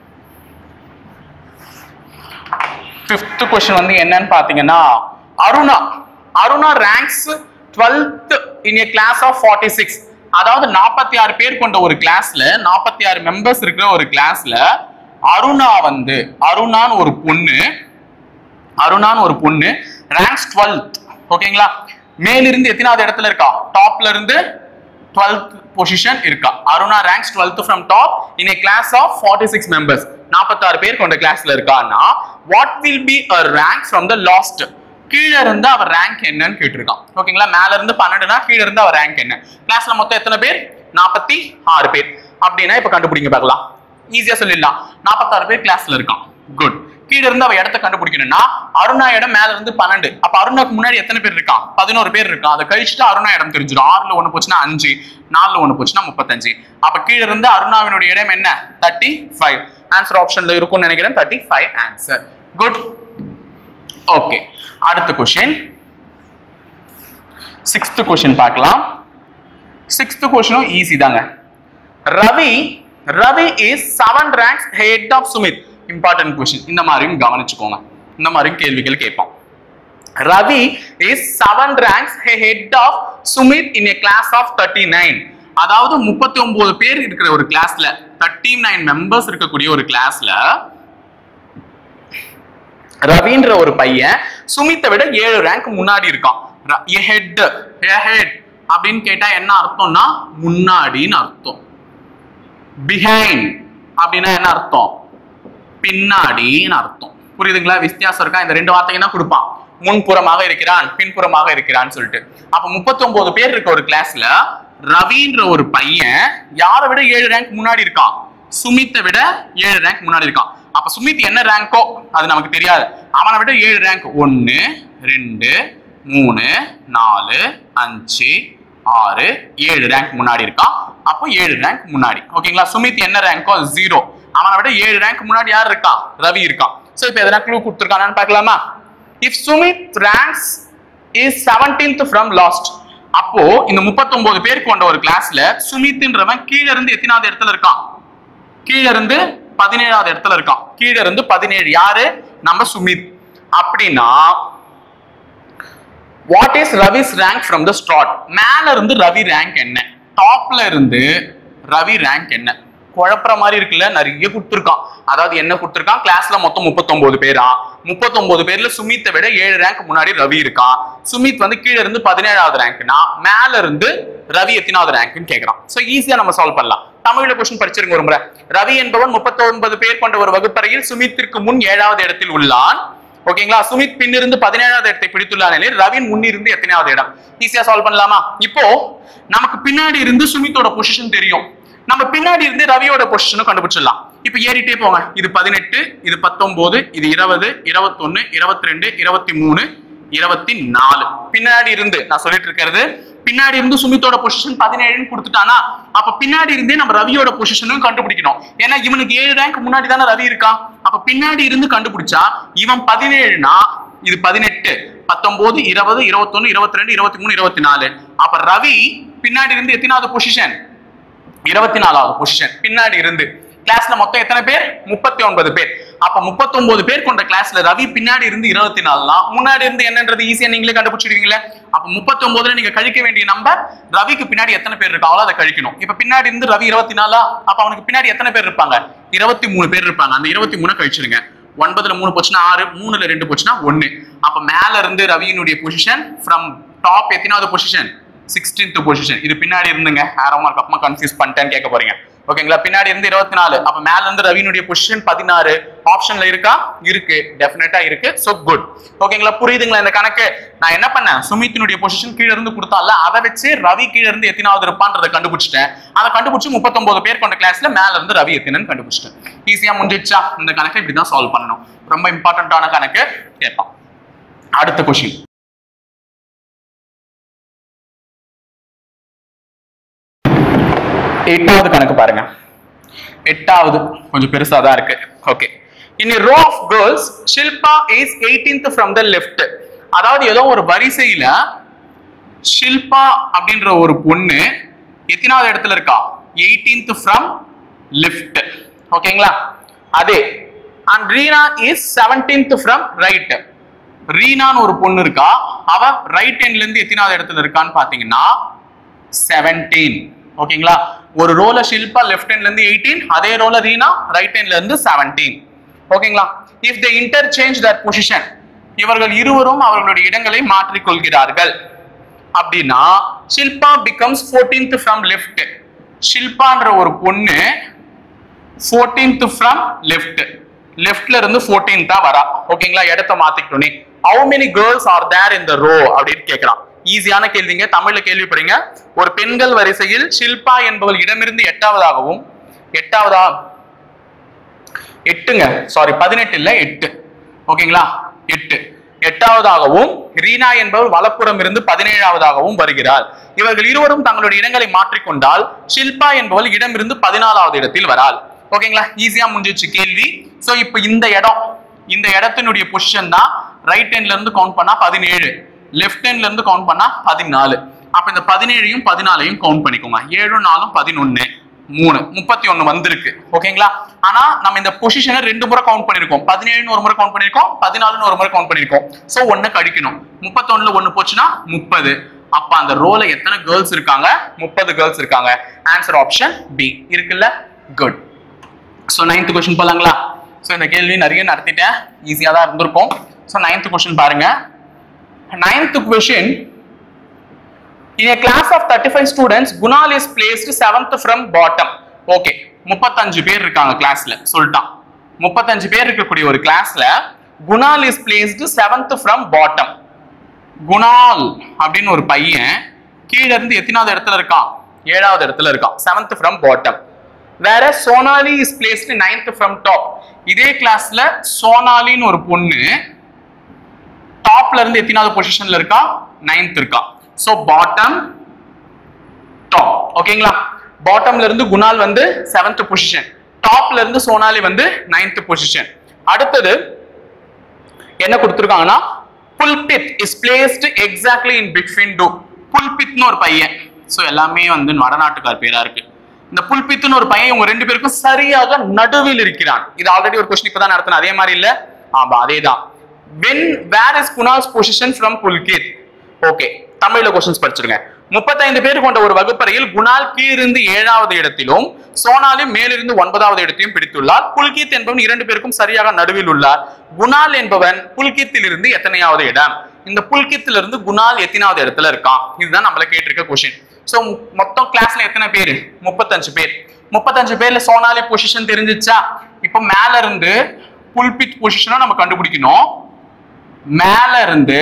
ஃபிஃப்த் கொஸ்டின் வந்து என்னன்னு பாத்தீங்கன்னா Aruna Aruna ranks twelfth in a class of forty six அதாவது நாற்பத்தி ஆறு பேர் கொண்ட ஒரு கிளாஸ்ல நாற்பத்தி ஆறு மெம்பர்ஸ் இருக்கிற ஒரு கிளாஸ்ல அருணா வந்து அருணான்னு ஒரு பொண்ணு அருணான்னு ஒரு பொண்ணு ரேங்க்ஸ் டுவெல்த் ஓகேங்களா மேலிருந்து எத்தனாவது இடத்துல இருக்கா டாப்ல இருந்து டுவெல்த் பொசிஷன் இருக்கா Aruna ranks twelfth from top in a class of forty six members நாற்பத்தாறு பேர் கொண்ட கிளாஸ்ல இருக்கான்னா what will be a rank from the last கீழே இருந்து அவர் ரேங்க் என்னன்னு கேட்டிருக்கான் ஓகேங்களா மேல இருந்து பன்னெண்டுனா கீழே இருந்து அவர் ரேங்க் என்ன கிளாஸ்ல மொத்தம் எத்தனை பேர் நாற்பத்தி ஆறு பேர் அப்படின்னா இப்ப கண்டுபிடிங்க பார்க்கலாம் ஈஸியா சொல்லிடலாம் நாற்பத்தாறு பேர் கிளாஸ்ல இருக்கான் குட் கீழ இருந்து அவ இடத்த கண்டுபிடிக்கணும்னா அருணா இடம் மேல இருந்து பன்னெண்டு அப்ப அருணாக்கு முன்னாடி எத்தனை பேர் இருக்கான் பதினோரு பேர் இருக்கான் அதை கழிச்சுட்டு அருணா இடம் தெரிஞ்சிடும் ஆறுல ஒண்ணு போச்சுன்னா அஞ்சு நாலுல ஒண்ணு போச்சுன்னா முப்பத்தஞ்சு அப்ப கீழ இருந்து அருணாவினுடைய இடம் என்ன தேர்ட்டி ஃபைவ் ஆன்சர் ஆப்ஷன்ல இருக்கும்னு நினைக்கிறேன் thirty five answer good okay அடுத்த கொஸ்டின் சிக்ஸ்த் கொஸ்டின் பார்க்கலாம் சிக்ஸ்த் கொஸ்டினும் ஈஸி தாங்க Ravi Ravi is seven ranks head of Sumit important question இந்த மாதிரியும் கவனிச்சுக்கோங்க இந்த மாதிரியும் கேள்விகள் கேட்போம் Ravi is seven ranks head of Sumit in a class of thirty nine அதாவது முப்பத்தி ஒன்பது பேர் இருக்கிற ஒரு கிளாஸ்ல தேர்ட்டி நைன் மெம்பர்ஸ் இருக்கக்கூடிய ஒரு கிளாஸ்ல ரவின்ற ஒரு பையன் சுமித்தை விட ஏழு ரேங்க் முன்னாடி இருக்கான் ஹெட் ஹெட் அப்படின்னு கேட்டா என்ன அர்த்தம்னா முன்னாடின்னு அர்த்தம் பிஹைண்ட் அப்படின்னா என்ன அர்த்தம் பின்னாடின்னு அர்த்தம் புரியுதுங்களா வித்தியாசம் இருக்கா இந்த ரெண்டு வார்த்தையும் தான் கொடுப்பான் முன்புறமாக இருக்கிறான் பின்புறமாக இருக்கிறான்னு சொல்லிட்டு அப்ப 39 பேர் இருக்க ஒரு கிளாஸ்ல ரவின்ற ஒரு பையன் யாரை விட ஏழு ரேங்க் முன்னாடி இருக்கான் சுமித்தை விட ஏழு ரேங்க் முன்னாடி இருக்கான் அப்ப சுமித் என்ன ரேங்கோ அது நமக்கு தெரியாது அவனை விட ஏழு ரேங்க் ஒன்னு ரெண்டு மூணு நாலு அஞ்சு ஆறு ஏழு ரேங்க் முன்னாடி இருக்கான் அப்போ ஏழு ரேங்க் முன்னாடி ஓகேங்களா சுமித் என்ன ரேங்கோ ஜீரோ அவனை விட ஏழு ரேங்க் முன்னாடி யார் இருக்கா ரவி இருக்கான் சோ இப்போ எதனா க்ளூ கொடுத்துருக்கானான்னு பார்க்கலாமா if Sumit ranks is seventeenth from last அப்போ இந்த 39 பேர் கொண்ட ஒரு கிளாஸ்ல சுமித்ன்றவன் கீழ இருந்து எத்தனாவது இடத்துல இருக்கான் கீழ இருந்து பதினேழாவது இடத்துல இருக்கான் கீழே இருந்து பதினேழு யாரு நம்ம சுமித் அப்படின்னா what is Ravi's rank from the start மேல இருந்து ரவி ரேங்க் என்ன டாப்ல இருந்து ரவி ரேங்க் என்ன குழப்புற மாதிரி இருக்குல்ல நிறைய கொடுத்துருக்கான் அதாவது என்ன கொடுத்துருக்கான் கிளாஸ்ல மொத்தம் முப்பத்தொன்பது பேரா முப்பத்தொன்பது பேர்ல சுமித்தை விட ஏழு ரேங்க் முன்னாடி ரவி இருக்கான் சுமித் வந்து கீழே இருந்து பதினேழாவது ரேங்க்னா மேல இருந்து ரவி எத்தனாவது ரேங்க்னு கேக்குறான் சோ ஈஸியா நம்ம சால்வ் பண்ணலாம் தமிழ்ல கொஸ்டின் படிச்சிருங்க ஒரு முறை ரவி என்பவன் முப்பத்தொன்பது பேர் கொண்ட ஒரு வகுப்பறையில் சுமித்திற்கு முன் ஏழாவது இடத்தில் உள்ளான் ஓகேங்களா சுமித் பின்னிருந்து பதினேழாவது இடத்தை பிடித்துள்ள நிலையில் ரவின் முன்னிருந்து எத்தனையாவது இடம் ஈஸியா சால்வ் பண்ணலாமா இப்போ நமக்கு பின்னாடி இருந்து சுமித்தோட பொசிஷன் தெரியும் நம்ம பின்னாடி இருந்து ரவியோட பொசிஷனும் கண்டுபிடிச்சிடலாம் இப்போ ஏறிட்டே போங்க இது பதினெட்டு இது பத்தொன்பது இது இருபது இருபத்தொன்னு இருபத்தி ரெண்டு இருபத்தி மூணு இருபத்தி நாலு பின்னாடி இருந்து நான் சொல்லிட்டு இருக்கிறது பின்னாடி இருந்து சுமித்தோட பொசிஷன் பதினேழுன்னு கொடுத்துட்டானா அப்ப பின்னாடி இருந்தே நம்ம ரவியோட பொசிஷனும் கண்டுபிடிக்கணும் ஏன்னா இவனுக்கு ஏழு ரேங்க் முன்னாடி தானே ரவி இருக்கான் அப்ப பின்னாடி இருந்து கண்டுபிடிச்சா இவன் பதினேழுனா இது பதினெட்டு பத்தொன்பது இருபது இருபத்தொன்னு இருபத்தி ரெண்டு இருபத்தி மூணு இருபத்தி நாலு அப்ப ரவி பின்னாடி இருந்து எத்தனாவது பொசிஷன் இருபத்தி நாலாவது பொசிஷன் பின்னாடி இருந்து கிளாஸ்ல மொத்தம் எத்தனை பேர் முப்பத்தி ஒன்பது பேர் அப்ப முப்பத்தொன்பது பேர் கொண்ட கிளாஸ்ல ரவி பின்னாடி இருந்து இருபத்தி நாலுனா முன்னாடி இருந்து என்னன்றது ஈஸியா நீங்களே கண்டுபிடிச்சிருக்கீங்களே அப்ப முப்பத்தி ஒன்பதுல நீங்க கழிக்க வேண்டிய நம்பர் ரவிக்கு பின்னாடி எத்தனை பேர் இருக்காங்களோ அதை கழிக்கணும் இப்ப பின்னாடி இருந்து ரவி இருபத்தி நாலா அப்ப அவனுக்கு பின்னாடி எத்தனை பேர் இருப்பாங்க இருபத்தி மூணு பேர் இருப்பாங்க அந்த இருபத்தி மூணு கழிச்சிருங்க ஒன்பதுல மூணு போச்சுன்னா ஆறு மூணுல ரெண்டு போச்சுன்னா ஒன்னு அப்ப மேல இருந்து ரவியினுடைய பொசிஷன் ஃப்ரம் டாப் எத்தனாவது பொசிஷன் சிக்ஸ்டீன்த் பொசிஷன் இது பின்னாடி இருந்துங்க ஆரோ மார்க் அப்பமா கன்ஃபியூஸ் பண்ணிட்டேன்னு கேட்க போறீங்க ஓகேங்களா பின்னாடி இருந்து இருபத்தி நாலு அப்ப மேல இருந்து ரவியினுடைய பொசிஷன் பதினாறு ஆப்ஷன்ல இருக்கா இருக்கு டெஃபினட்டா இருக்கு சோ குட் ஓகேங்களா புரியுதுங்களா இந்த கணக்கு நான் என்ன பண்ணேன் சுமித்தினுடைய பொசிஷன் கீழ இருந்து கொடுத்தால அதை வச்சு ரவி கீழ இருந்து எத்தனாவது இருப்பான்றதை கண்டுபிடிச்சிட்டேன் அதை கண்டுபிடிச்சு முப்பத்தொன்பது பேர் கொண்ட கிளாஸ்ல மேல இருந்து ரவி எத்தனைன்னு கண்டுபிடிச்சிட்டேன் ஈஸியா முடிஞ்சிச்சா இந்த கணக்கை இப்படிதான் சால்வ் பண்ணணும் ரொம்ப இம்பார்ட்டன்டான கணக்கு கேட்பான் அடுத்த கொஸ்டின் எட்டாவது கணக்கு பாருங்க எட்டாவது கொஞ்சம் பெருசா தான் இருக்கு okay in row of girls Shilpa is 18th from the left அதாவது ஏதோ ஒரு வரிசையில ஷில்பா அப்படின்ற ஒரு பொண்ணு எத்தனாவது இடத்துல இருக்கா 18th ஃப்ரம் லெஃப்ட் ஓகேங்களா அதே and Reena is 17th from right ரீனான்னு ஒரு பொண்ணு இருக்கா அவ ரைட் ஹேண்ட்ல இருந்து எத்தனாவது இடத்துல இருக்கான்னு பாத்தீங்கன்னா 17 ஓகேங்களா ஒரு ரோல ஷில்பா லெஃப்ட் ஹேண்ட்ல இருந்து 18 அதே ரோல ரீனா ரைட் ஹேண்ட்ல இருந்து 17 ஓகேங்களா if they interchange that position இவர்கள் இருவரும் அவர்களுடைய இடங்களை மாற்றிக் கொள்கிறார்கள் அப்படின்னா Shilpa becomes 14th from left ஷில்பான்ற ஒரு பொண்ணு 14th ஃப்ரம் லெஃப்ட் லெஃப்ட்ல இருந்து 14th தான் வரா ஓகேங்களா இடத்த மாத்திக்கிட்டோனே how many girls are there in the row அப்படின்னு கேட்கறான் ஈஸியான கேள்விங்க தமிழ்ல கேள்விப்படுங்க ஒரு பெண்கள் வரிசையில் ஷில்பா என்பவள் இடமிருந்து எட்டாவதாகவும் எட்டாவதா எட்டுங்க சாரி பதினெட்டு இல்ல எட்டு ஓகேங்களா எட்டு எட்டாவதாகவும் ரீனா என்பவர் வலப்புறம் இருந்து பதினேழாவதாகவும் வருகிறார் இவர்கள் இருவரும் தங்களுடைய இடங்களை மாற்றிக்கொண்டால் ஷில்பா என்பவள் இடமிருந்து பதினாலாவது இடத்தில் வராள் ஓகேங்களா ஈஸியா முடிஞ்சிச்சு கேள்வி சோ இப்போ இந்த இடம் இந்த இடத்தினுடைய பொசிஷன் தான் ரைட் ஹேண்ட்ல இருந்து கவுண்ட் பண்ணா பதினேழு லெஃப்ட் ஹேண்ட்ல இருந்து கவுண்ட் பண்ணா பதினாலு அப்ப இந்த பதினேழையும் பதினாலையும் கவுண்ட் பண்ணிக்கோங்க ஏழு நாலும் பதினொன்னு மூணு முப்பத்தி ஒண்ணு வந்திருக்கு ஓகேங்களா ஆனா நம்ம இந்த பொசிஷனை ரெண்டு முறை கவுண்ட் பண்ணிருக்கோம் பதினேழுன்னு ஒரு முறை கவுண்ட் பண்ணிருக்கோம் பதினாலுன்னு ஒரு முறை கவுண்ட் பண்ணிருக்கோம் சோ ஒண்ணு கழிக்கணும் முப்பத்தொன்னுல ஒண்ணு போச்சுன்னா முப்பது அப்ப அந்த ரோல எத்தனை கேர்ள்ஸ் இருக்காங்க முப்பது கேர்ள்ஸ் இருக்காங்க ஆன்சர் ஆப்ஷன் பி இருக்குல்ல குட் ஸோ நைன்த் கொஸ்டின் போலாங்களா ஸோ இந்த கேள்வி நிறைய நடத்திட்டேன் ஈஸியாக தான் இருந்திருக்கும் ஸோ நைன்த் கொஸ்டின் பாருங்க ninth question In a class of 35 students, Gunal is placed seventh from bottom. Okay முப்பத்தஞ்சு பேர் இருக்காங்க கிளாஸ்ல சொல்லிட்டான் முப்பத்தஞ்சு பேர் இருக்கக்கூடிய ஒரு கிளாஸ்ல Kunal is placed seventh from bottom Kunal அப்படின்னு ஒரு பையன் கீழ இருந்து எத்தனாவது இடத்துல இருக்கான் ஏழாவது இடத்துல இருக்கான் செவன்த் ஃப்ரம் பாட்டம் வேற Sonali is placed ninth from top இதே கிளாஸ்ல சோனாலின்னு ஒரு பொண்ணு டாப்ல இருந்து எத்தனாவது பொசிஷன்ல இருக்கா நைன்த் இருக்கா சோ பாட்டம் டாப் ஓகேங்களா பாட்டம்ல இருந்து குணால் வந்து செவன்த் பொசிஷன் டாப்ல இருந்து சோனாலி வந்து நைன்த் பொசிஷன் அடுத்தது என்ன கொடுத்துருக்காங்கன்னா Pulkit is placed exactly in between two புல்பித்னு ஒரு பையன் ஸோ எல்லாமே வந்து வடநாட்டுக்கார் பேரா இருக்கு இந்த புல்பித்துன்னு ஒரு பையன் இவங்க ரெண்டு பேருக்கும் சரியாக நடுவில் இருக்கிறான் இது ஆல்ரெடி ஒரு கொஸ்டின் இப்பதான் நடத்தின அதே மாதிரி இல்ல ஆமா அதேதான் when where is Kunal's position from Pulkit okay தமிழ்ல கொஸ்டின்ஸ் படிச்சிருங்க முப்பத்தைந்து பேர் கொண்ட ஒரு வகுப்பறையில் குணால் கீழிருந்து ஏழாவது இடத்திலும் சோனாலி மேலிருந்து ஒன்பதாவது இடத்தையும் பிடித்துள்ளார் புல்கித் என்பவன் இரண்டு பேருக்கும் சரியாக நடுவில் உள்ளார் குணால் என்பவன் புல்கித்தில் இருந்து எத்தனையாவது இடம் இந்த புல்கித்துல இருந்து குணால் எத்தனாவது இடத்துல இருக்கான் இதுதான் நம்மள கேட்டிருக்க கொஸ்டின் சோ மொத்தம் கிளாஸ்ல எத்தனை பேர் முப்பத்தஞ்சு பேர் முப்பத்தஞ்சு பேர்ல சோனாலி பொசிஷன் தெரிஞ்சிச்சா இப்போ மேல இருந்து புல்பித் பொசிஷனை நம்ம கண்டுபிடிக்கணும் மேல இருந்து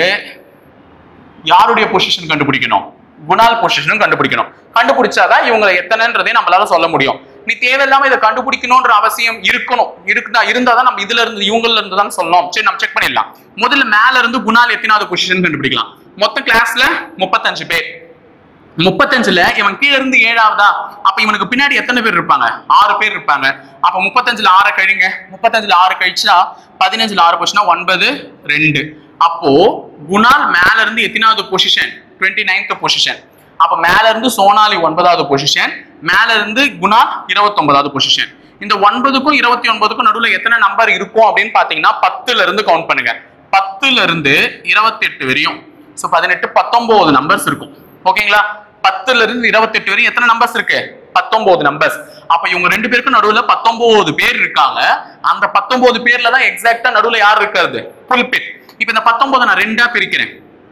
யாருடைய பொசிஷன் கண்டுபிடிக்கணும் குணால் பொசிஷனும் கண்டுபிடிக்கணும் கண்டுபிடிச்சாதான் இவங்களை எத்தனைன்றதே நம்மளால சொல்ல முடியும் நீ தேவையில்லாம இதை கண்டுபிடிக்கணும்ன்ற அவசியம் இருக்கணும் இருக்குதா இருந்தாதான் நம்ம இதுல இருந்து இவங்கல இருந்து தான் சொல்லணும் சரி நம்ம செக் பண்ணிடலாம் முதல்ல மேல இருந்து குணால் எத்தனாவது பொசிஷன் கண்டுபிடிக்கலாம் மொத்த கிளாஸ்ல முப்பத்தஞ்சு பேர் முப்பத்தஞ்சுல இவன் கீழ இருந்து ஏழாவதா அப்ப இவனுக்கு பின்னாடி எத்தனை பேர் இருப்பாங்க ஆறு பேர் இருப்பாங்க அப்ப முப்பத்தஞ்சுல ஆறை கழிங்க முப்பத்தஞ்சுல ஆறு கழிச்சா பதினஞ்சுல ஆறு போச்சுன்னா ஒன்பது ரெண்டு அப்போ குணால் மேல இருந்து எத்தனாவது பொசிஷன் டுவெண்ட்டி நைன்த் பொசிஷன் அப்ப மேல இருந்து சோனாலி ஒன்பதாவது பொசிஷன் மேல இருந்து குணால் இருபத்தி ஒன்பதாவது பொசிஷன் இந்த ஒன்பதுக்கும் இருபத்தி ஒன்பதுக்கும் நடுவுல எத்தனை நம்பர் இருக்கும் அப்படின்னு பாத்தீங்கன்னா பத்துல இருந்து கவுண்ட் பண்ணுங்க பத்துல இருந்து இருபத்தி எட்டு வரையும் ஸோ பதினெட்டு பத்தொன்பது நம்பர்ஸ் இருக்கும் ஓகேங்களா பத்துல இருந்து இருபத்தெட்டு வரையும் எத்தனை நம்பர்ஸ் இருக்கு பத்தொன்பது நம்பர்ஸ் அப்ப இவங்க ரெண்டு பேருக்கும் நடுவுல பத்தொன்பது பேர் இருக்காங்க அந்த பத்தொன்பது பேர்ல தான் எக்ஸாக்டா நடுவுல யார் இருக்கிறது புல்பிட் இப்ப இந்த பத்தொன்பது நான் ரெண்டா பிரிக்கிறேன்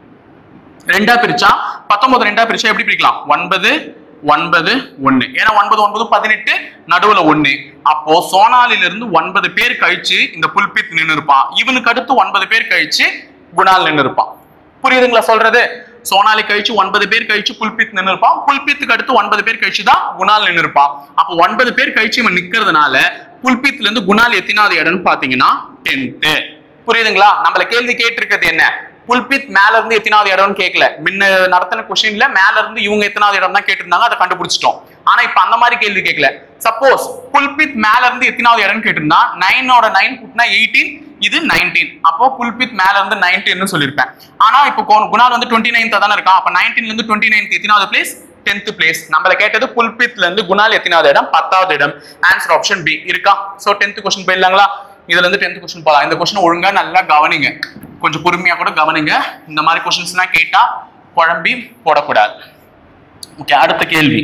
ரெண்டா பிரிச்சா பத்தொன்பது ரெண்டா பிரிச்சா எப்படி பிரிக்கலாம் ஒன்பது ஒன்பது ஒண்ணு ஏன்னா ஒன்பது ஒன்பது பதினெட்டு நடுவுல ஒண்ணு அப்போ சோனாலில இருந்து ஒன்பது பேர் கழிச்சு இந்த புல்பித் நின்று இருப்பான் இவனுக்கு அடுத்து ஒன்பது பேர் கழிச்சு குணால் நின்று இருப்பான் புரியுதுங்களா சொல்றது சோனாலி கழிச்சு ஒன்பது பேர் கழிச்சு புல்பித் நின்று இருப்பான் புல்பித்துக்கு அடுத்து ஒன்பது பேர் கழிச்சு தான் குணால் நின்று இருப்பான் அப்போ ஒன்பது பேர் கழிச்சு இவன் நிக்கிறதுனால புல்பித்ல இருந்து குணால் எத்தனாவது இடம்னு பாத்தீங்கன்னா டென்த்து புரியுதுங்களா நம்மள கேள்வி கேட்டிருக்கிறது என்ன புல்பித் மேல இருந்து எத்தனாவது இடம்னு கேட்கல முன்ன நடத்தின கொஸ்டின்ல மேல இருந்து இவங்க எத்தனாவது இடம் தான் கேட்டிருந்தாங்க அதை கண்டுபிடிச்சிட்டோம் ஆனா இப்ப அந்த மாதிரி கேள்வி கேட்கல சப்போஸ் புல்பித் மேல இருந்து எத்தனாவது இடம்னு கேட்டிருந்தா நைனோட நைன் கூட்டினா எயிட்டீன் இது நைன்டீன் அப்போ புல்பித் மேல இருந்து நைன்டீன் சொல்லியிருப்பேன் ஆனா இப்போ கொ- குணால் வந்து டுவெண்ட்டி நைன்த் தானே இருக்கான் அப்ப நைன்டீன்ல இருந்து டுவெண்ட்டி நைன்த் எத்தனாவது பிளேஸ் டென்த் பிளேஸ் நம்மள கேட்டது புல்பித்ல இருந்து குணால் எத்தனாவது இடம் பத்தாவது இடம் ஆன்சர் ஆப்ஷன் பி இருக்கா சோ டென்த் கொஸ்டின் போயிடலாங்களா இதுல இருந்து டென்த் கொஸ்டின் போலாம் இந்த கொஸ்டின் ஒழுங்கா நல்லா கவனிங்க கொஞ்சம் பொறுமையா கூட கவனிங்க இந்த மாதிரி கொஸ்டின்ஸ்லாம் கேட்டா குழம்பி போடக்கூடாது ஓகே அடுத்த கேள்வி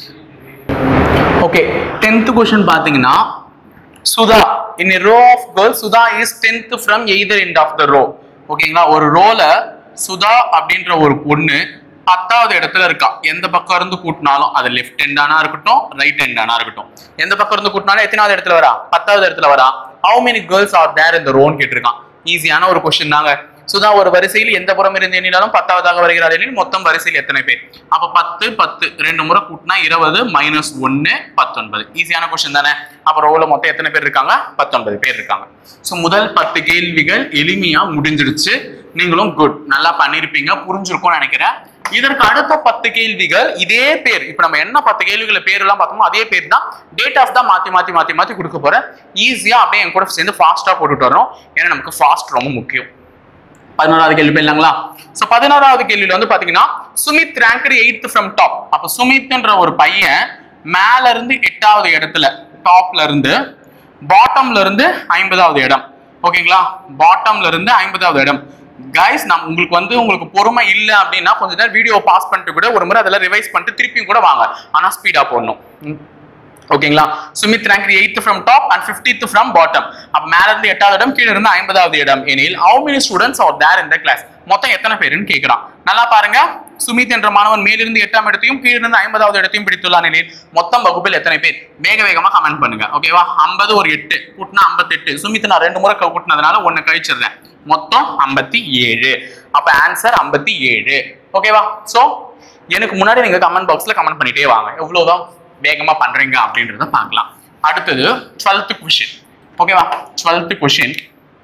ஓகே டென்த் கொஸ்டின் பாத்தீங்கன்னா Sudha in a row of girls Sudha is tenth from either end of the row ஓகேங்களா ஒரு ரோல சுதா அப்படின்ற ஒரு பொண்ணு பத்தாவது இடத்துல இருக்கா எந்த பக்கம் இருந்து கூட்டினாலும் அது லெஃப்ட் ஹேண்டானா இருக்கட்டும் ரைட் ஹேண்டானா இருக்கட்டும் எந்த பக்கம் இருந்து கூட்டினாலும் எத்தனாவது இடத்துல வரா பத்தாவது இடத்துல வரா how many girls are there இந்த ரோன்னு கேட்டிருக்கான் ஈஸியான ஒரு கொஸ்டின் தாங்க சுதா ஒரு வரிசையில் எந்த புறம் இருந்து எண்ணினாலும் பத்தாவதாக வருகிறார் எனில் மொத்தம் வரிசையில் எத்தனை பேர் அப்ப பத்து பத்து ரெண்டு முறை கூட்டினா இருபது மைனஸ் ஒன்னு பத்தொன்பது ஈஸியான கொஸ்டின் தானே அப்ப ரோல மொத்தம் எத்தனை பேர் இருக்காங்க பத்தொன்பது பேர் இருக்காங்க ஸோ முதல் பத்து கேள்விகள் எளிமையா முடிஞ்சிடுச்சு நீங்களும் குட் நல்லா பண்ணிருப்பீங்க புரிஞ்சிருக்கும்னு நினைக்கிறேன் இதற்கு அடுத்த பத்து கேள்விகள் இதே பேர் இப்ப நம்ம என்ன பத்து கேள்விகளை பேர் எல்லாம் பார்த்தோமோ அதே பேர் தான் டேட் ஆஃப் தான் மாத்தி மாத்தி மாத்தி மாத்தி கொடுக்க போறேன் ஈஸியா அப்படியே என் கூட சேர்ந்து ஃபாஸ்டா போட்டுட்டு வரணும் ஏன்னா நமக்கு ஃபாஸ்ட் ரொம்ப முக்கியம் பதினோராவது கேள்வி போயிடலாங்களா சோ பதினோராவது கேள்வியில வந்து பாத்தீங்கன்னா Sumit ranker eighth from top அப்ப சுமித்ன்ற ஒரு பையன் மேல இருந்து எட்டாவது இடத்துல டாப்ல இருந்து பாட்டம்ல இருந்து ஐம்பதாவது இடம் ஓகேங்களா பாட்டம்ல இருந்து ஐம்பதாவது இடம் கைஸ் நான் உங்களுக்கு வந்து உங்களுக்கு பொறுமை இல்ல அப்படின்னா கொஞ்ச நேரம் வீடியோ பாஸ் பண்ணிட்டு கூட ஒரு முறை அதெல்லாம் ரிவைஸ் பண்ணிட்டு திருப்பியும் கூட வாங்க ஆனா ஸ்பீடா போடணும் ம். ஓகேங்களா Sumit rank eighth from top and fiftieth from bottom அப்ப மேல இருந்து எட்டாவது இடம் கீழ இருந்து ஐம்பதாவது இடம் எனில் how many students are there in the class மொத்தம் எத்தனை பேருன்னு கேட்கிறான் நல்லா பாருங்க சுமித் என்ற மாணவன் மேலிருந்து எட்டாம் இடத்தையும் கீழிருந்து ஐம்பதாவது இடத்தையும் பிடித்துள்ளான் எனில் மொத்தம் வகுப்பில் எத்தனை பேர் வேக வேகமா கமெண்ட் பண்ணுங்க ஓகேவா ஐம்பது ஒரு எட்டு கூட்டினா ஐம்பத்தெட்டு சுமித் நான் ரெண்டு முறை க- கூட்டினதுனால ஒன்னு கழிச்சிடுறேன் மொத்தம் ஐம்பத்தி ஏழு அப்ப ஆன்சர் ஐம்பத்தி ஏழு ஓகேவா சோ எனக்கு முன்னாடி நீங்க கமெண்ட் பாக்ஸ்ல கமெண்ட் பண்ணிட்டே வாங்க எவ்வளவுதான் வேகமா பண்றீங்க அப்படின்றத பார்க்கலாம் அடுத்தது டுவெல்த் கொஷின் ஓகேவா twelfth question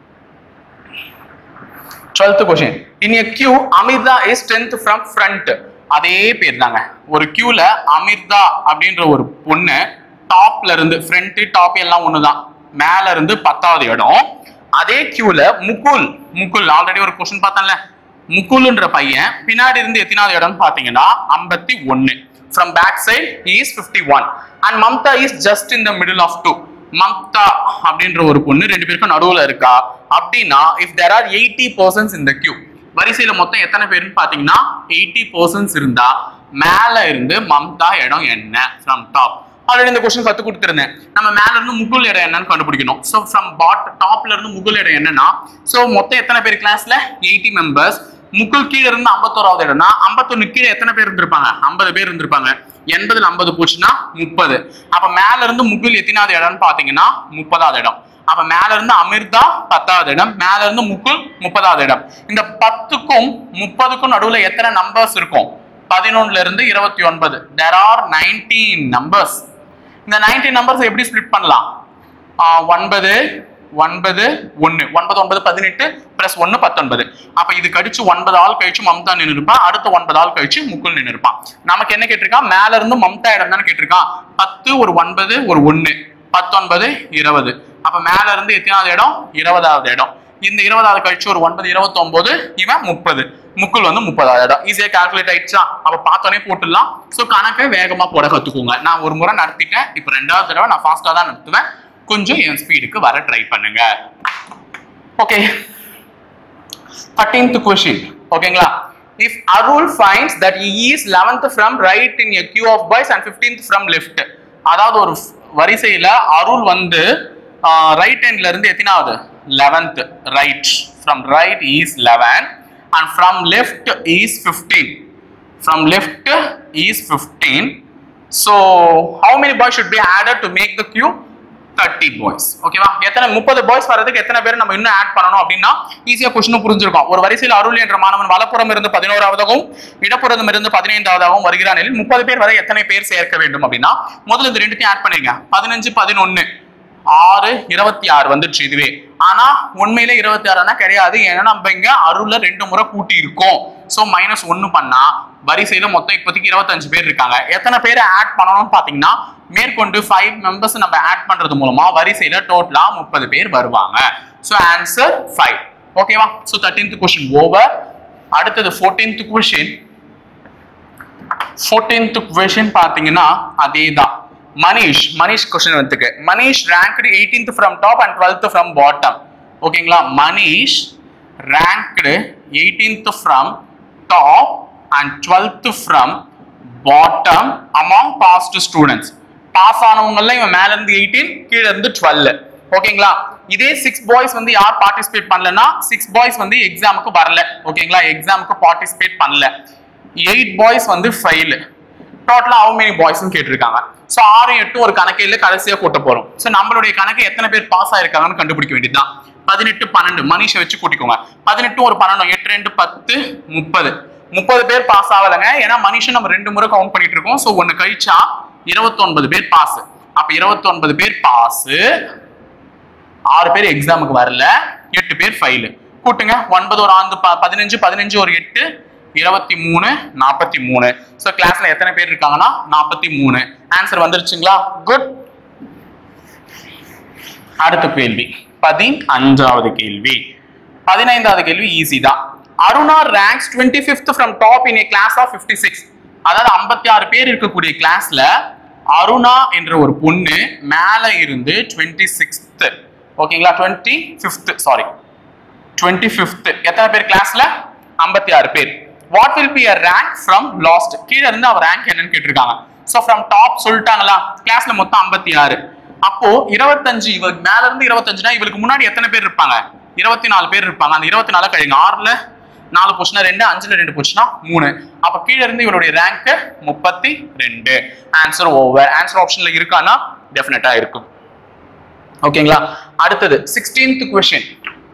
twelfth question in a queue Amrita is tenth from front அதே பேர் தாங்க ஒரு கியூல அமிர்தா அப்படின்ற ஒரு பொண்ணு டாப்ல இருந்து ஃப்ரண்ட் டாப் எல்லாம் ஒண்ணுதான் மேல இருந்து பத்தாவது இடம் அதே கியூல முகுல் முகுல் ஆல்ரெடி ஒரு கொஸ்டின் பார்த்தேன்ல முகுல்ன்ற பையன் பின்னாடி இருந்து எத்தனாவது இடம்னு பாத்தீங்கன்னா ஐம்பத்தி ஒன்னு from back side is fifty one and Mamta is just in the middle of two Mamta அப்படின்ற ஒரு பொண்ணு ரெண்டு பேருக்கும் நடுவுல இருக்கா அப்படின்னா if there are eighty persons இந்த கியூ வரிசையில மொத்தம் எத்தனை பேருன்னு பாத்தீங்கன்னா எயிட்டி பர்சன்ஸ் இருந்தா மேல இருந்து மம்தா இடம் என்ன ஃப்ரம் டாப் ஆல்ரெடி இந்த கொஸ்டின் கத்து கொடுத்துருந்தேன் நம்ம மேல இருந்து முகுல் இடம் என்னன்னு கண்டுபிடிக்கணும் ஸோ ஃப்ரம் பாட் டாப்ல இருந்து முகுல் இடம் என்னன்னா ஸோ மொத்தம் எத்தனை பேர் கிளாஸ்ல எயிட்டி மெம்பர்ஸ் முக்குள் கீழே இருந்து ஐம்பத்தோராவது இடம்னா ஐம்பத்தொன்னு கீழே எத்தனை பேர் இருந்திருப்பாங்க ஐம்பது பேர் இருந்திருப்பாங்க எண்பதுல ஐம்பது போச்சுன்னா முப்பது அப்ப மேல இருந்து முகுல் எத்தனாவது இடம்னு பாத்தீங்கன்னா முப்பதாவது இடம் அப்ப மேல இருந்து அமிர்தா பத்தாவது இடம் மேல இருந்து முகுல் முப்பதாவது இடம் இந்த பத்துக்கும் முப்பதுக்கும் நடுவுல எத்தனை நம்பர்ஸ் இருக்கும் பதினொன்னுல இருந்து இருபத்தி ஒன்பது தேர் ஆர் நைன்டீன் நம்பர்ஸ் இந்த நைன்டீன் நம்பர்ஸ் எப்படி ஸ்ப்ளிட் பண்ணலாம் ஆஹ் ஒன்பது ஒன்பது ஒன்னு ஒன்பது ஒன்பது பதினெட்டு பிளஸ் ஒன்னு பத்தொன்பது அப்ப இது கழிச்சு ஒன்பது ஆள் கழிச்சு மம்தா நின்று இருப்பான் அடுத்த ஒன்பது ஆள் கழிச்சு முக்குள் நின்று இருப்பான் நமக்கு என்ன கேட்டிருக்கான் மேல இருந்து மம்தா இடம் தானே கேட்டிருக்கான் பத்து ஒரு ஒன்பது ஒரு ஒன்னு பத்தொன்பது இருபது அப்ப மேல இருந்து எத்தனாவது இடம் இருபதாவது இடம் இந்த இருபதாவது கழிச்சு ஒரு ஒன்பது இருபத்தொன்பது இவன் முப்பது முக்குள் வந்து முப்பதாவது இடம் ஈஸியா கால்குலேட் ஆயிடுச்சா அப்ப பார்த்தோன்னே போட்டுடலாம் சோ கணக்கை வேகமா போட கத்துக்கோங்க நான் ஒரு முறை நடத்திட்டேன் இப்ப ரெண்டாவது தடவை நான் ஃபாஸ்டா தான் நடத்துவேன் கொஞ்சம் என் ஸ்பீடுக்கு வர ட்ரை பண்ணுங்க ஓகே தேர்டீன்த் கொஸ்டின் ஓகேங்களா if Arul finds that he is 11th from right in a queue of boys and 15th from left அதாவது ஒரு வரிசையில அருள் வந்து ரைட் ஹேண்ட்ல இருந்து எத்தனாவது 11th right from right is 11 and from left is 15 from left is 15 so how many boys should be added to make the queue 30 boys ஓகேவா எத்தனை முப்பது பாய்ஸ் வரதுக்கு எத்தனை பேர் நம்ம இன்னும் ஆட் பண்ணணும் அப்படின்னா ஈஸியா கொஸ்டின் புரிஞ்சிருக்கும் ஒரு வரிசையில் அருள் என்ற மாணவன் வலப்புறம் இருந்து பதினோராவதாகவும் இடப்புறம் இருந்து பதினைந்தாவதாகவும் வருகிறான் எனில் முப்பது பேர் வரை எத்தனை பேர் சேர்க்க வேண்டும் அப்படின்னா முதல்ல இந்த ரெண்டுத்தையும் ஆட் பண்ணிருங்க பதினஞ்சு பதினொன்னு ஆறு இருபத்தி ஆறு வந்துருச்சு இதுவே ஆனா உண்மையிலே இருபத்தி ஆறுனா கிடையாது ஏன்னா நம்ம இங்க அருள்ல ரெண்டு முறை கூட்டி இருக்கோம் சோ மைனஸ் ஒன்னு பண்ணா வரிசையில மொத்தம் இப்போதைக்கு இருபத்தஞ்சு பேர் இருக்காங்க எத்தனை பேரை ஆட் பண்ணணும்னு பாத்தீங்கன்னா மேற்கொண்டு ஃபைவ் மெம்பர்ஸ் நம்ம ஆட் பண்றது மூலமா வரிசையில டோட்டலா முப்பது பேர் வருவாங்க சோ ஆன்சர் ஃபைவ் ஓகேவா சோ தேர்டீன்த் கொஸ்டின் ஓவர் அடுத்தது ஃபோர்டீன்த் கொஸ்டின் ஃபோர்டீன்த் கொஸ்டின் பாத்தீங்கன்னா அதே தான் மனிஷ் மனிஷ் கொஸ்டின் வந்துக்கு Manish ranked eighteenth from top and twelfth from bottom ஓகேங்களா Manish ranked eighteenth from top and twelfth from bottom among passed students pass ஆனவங்கலாம் இவன் மேல இருந்து எயிட்டீன் கீழே இருந்து டுவெல் ஓகேங்களா இதே சிக்ஸ் பாய்ஸ் வந்து யார் பார்ட்டிசிபேட் பண்ணலன்னா சிக்ஸ் பாய்ஸ் வந்து எக்ஸாமுக்கு வரல ஓகேங்களா எக்ஸாமுக்கு பார்ட்டிசிபேட் பண்ணல எயிட் பாய்ஸ் வந்து ஃபெயில் டோட்டலா ஹவு மெனி பாய்ஸ்னு கேட்டிருக்காங்க ஸோ ஆறு எட்டு ஒரு கணக்கையில கடைசியா கூட்ட போறோம் ஸோ நம்மளுடைய கணக்கு எத்தனை பேர் பாஸ் ஆயிருக்காங்கன்னு கண்டுபிடிக்க வேண்டியதுதான் பதினெட்டு பன்னெண்டு மனிஷை வச்சு கூட்டிக்கோங்க பதினெட்டு ஒரு பன்னெண்டு எட்டு ரெண்டு பத்து முப்பது முப்பது பேர் பாஸ் ஆகலைங்க ஏன்னா மனுஷன் நம்ம ரெண்டு முறை கவுண்ட் பண்ணிட்டு இருக்கோம் ஸோ ஒன்னு கழிச்சா இருபத்தொன்பது பேர் பாஸ் அப்ப இருபத்தொன்பது பேர் பாஸ் ஆறு பேர் எக்ஸாமுக்கு வரல எட்டு பேர் ஃபைலு கூட்டுங்க ஒன்பது ஒரு ஆண்டு ப- பதினஞ்சு பதினஞ்சு ஒரு எட்டு இருபத்தி மூணு நாற்பத்தி மூணு ஸோ கிளாஸ்ல எத்தனை பேர் இருக்காங்கன்னா நாற்பத்தி மூணு ஆன்சர் வந்துருச்சுங்களா குட் அடுத்த கேள்வி பதினஞ்சாவது கேள்வி பதினைந்தாவது கேள்வி ஈஸி தான் Aruna ranks twenty fifth from top in a class of fifty six அதாவது ஐம்பத்தி ஆறு பேர் இருக்கக்கூடிய கிளாஸ்ல அருணா என்ற ஒரு பொண்ணு மேல இருந்து டுவெண்ட்டி சிக்ஸ்த் ஓகேங்களா twenty fifth sorry twenty fifth எத்தனை பேர் கிளாஸ்ல ஐம்பத்தி ஆறு பேர் what will be a rank from last கீழே இருந்து அவர் ரேங்க் என்னன்னு கேட்டிருக்காங்க ஸோ ஃப்ரம் டாப் சொல்லிட்டாங்களா கிளாஸ்ல மொத்தம் ஐம்பத்தி ஆறு அப்போ இருபத்தஞ்சு இவருக்கு மேல இருந்து இருபத்தஞ்சுனா இவருக்கு முன்னாடி எத்தனை பேர் இருப்பாங்க இருபத்தி நாலு பேர் இருப்பாங்க அந்த இருபத்தி நாலு கழிங்க ஆறுல நாலு போச்சுன்னா ரெண்டு அஞ்சுல ரெண்டு போச்சுன்னா மூணு அப்ப கீழே இருந்து இவருடைய ரேங்க் முப்பத்தி ரெண்டு ஆன்சர் ஓவர் ஆன்சர் ஆப்ஷன்ல இருக்கான்னா டெஃபினட்டா இருக்கும் ஓகேங்களா அடுத்தது சிக்ஸ்டீன்த் கொஸ்டின்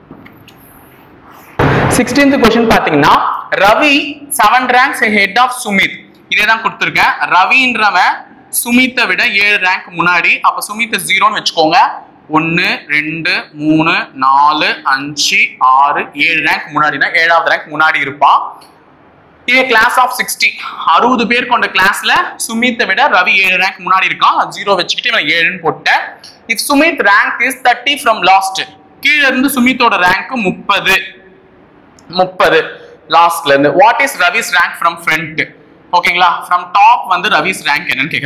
சிக்ஸ்டீன்த் கொஸ்டின் பாத்தீங்கன்னா Ravi seven ranks head of Sumit இதே தான் கொடுத்துருக்கேன் ரவின்றவன் சுமித்தை விட ஏழு ரேங்க் முன்னாடி அப்ப சுமித்தை ஜீரோன்னு வச்சுக்கோங்க ஒன்னு ரெண்டு மூணு நாலு அஞ்சு ஆறு ஏழு ரேங்க் முன்னாடினா ஏழாவது ரேங்க் முன்னாடி இருப்பான் இதே கிளாஸ் ஆஃப் சிக்ஸ்டி அறுபது பேர் கொண்ட கிளாஸ்ல சுமித்தை விட ரவி ஏழு ரேங்க் முன்னாடி இருக்கான் ஜீரோ வச்சுக்கிட்டு இவன் ஏழுன்னு போட்டேன் if Sumit rank is thirty from last கீழ இருந்து சுமித்தோட ரேங்க் முப்பது முப்பது லாஸ்ட்ல இருந்து what is Ravi's rank from front ஓகேங்களா ஃப்ரம் டாப் வந்து ரவிஸ் ரேங்க் என்னன்னு கேக்குறான்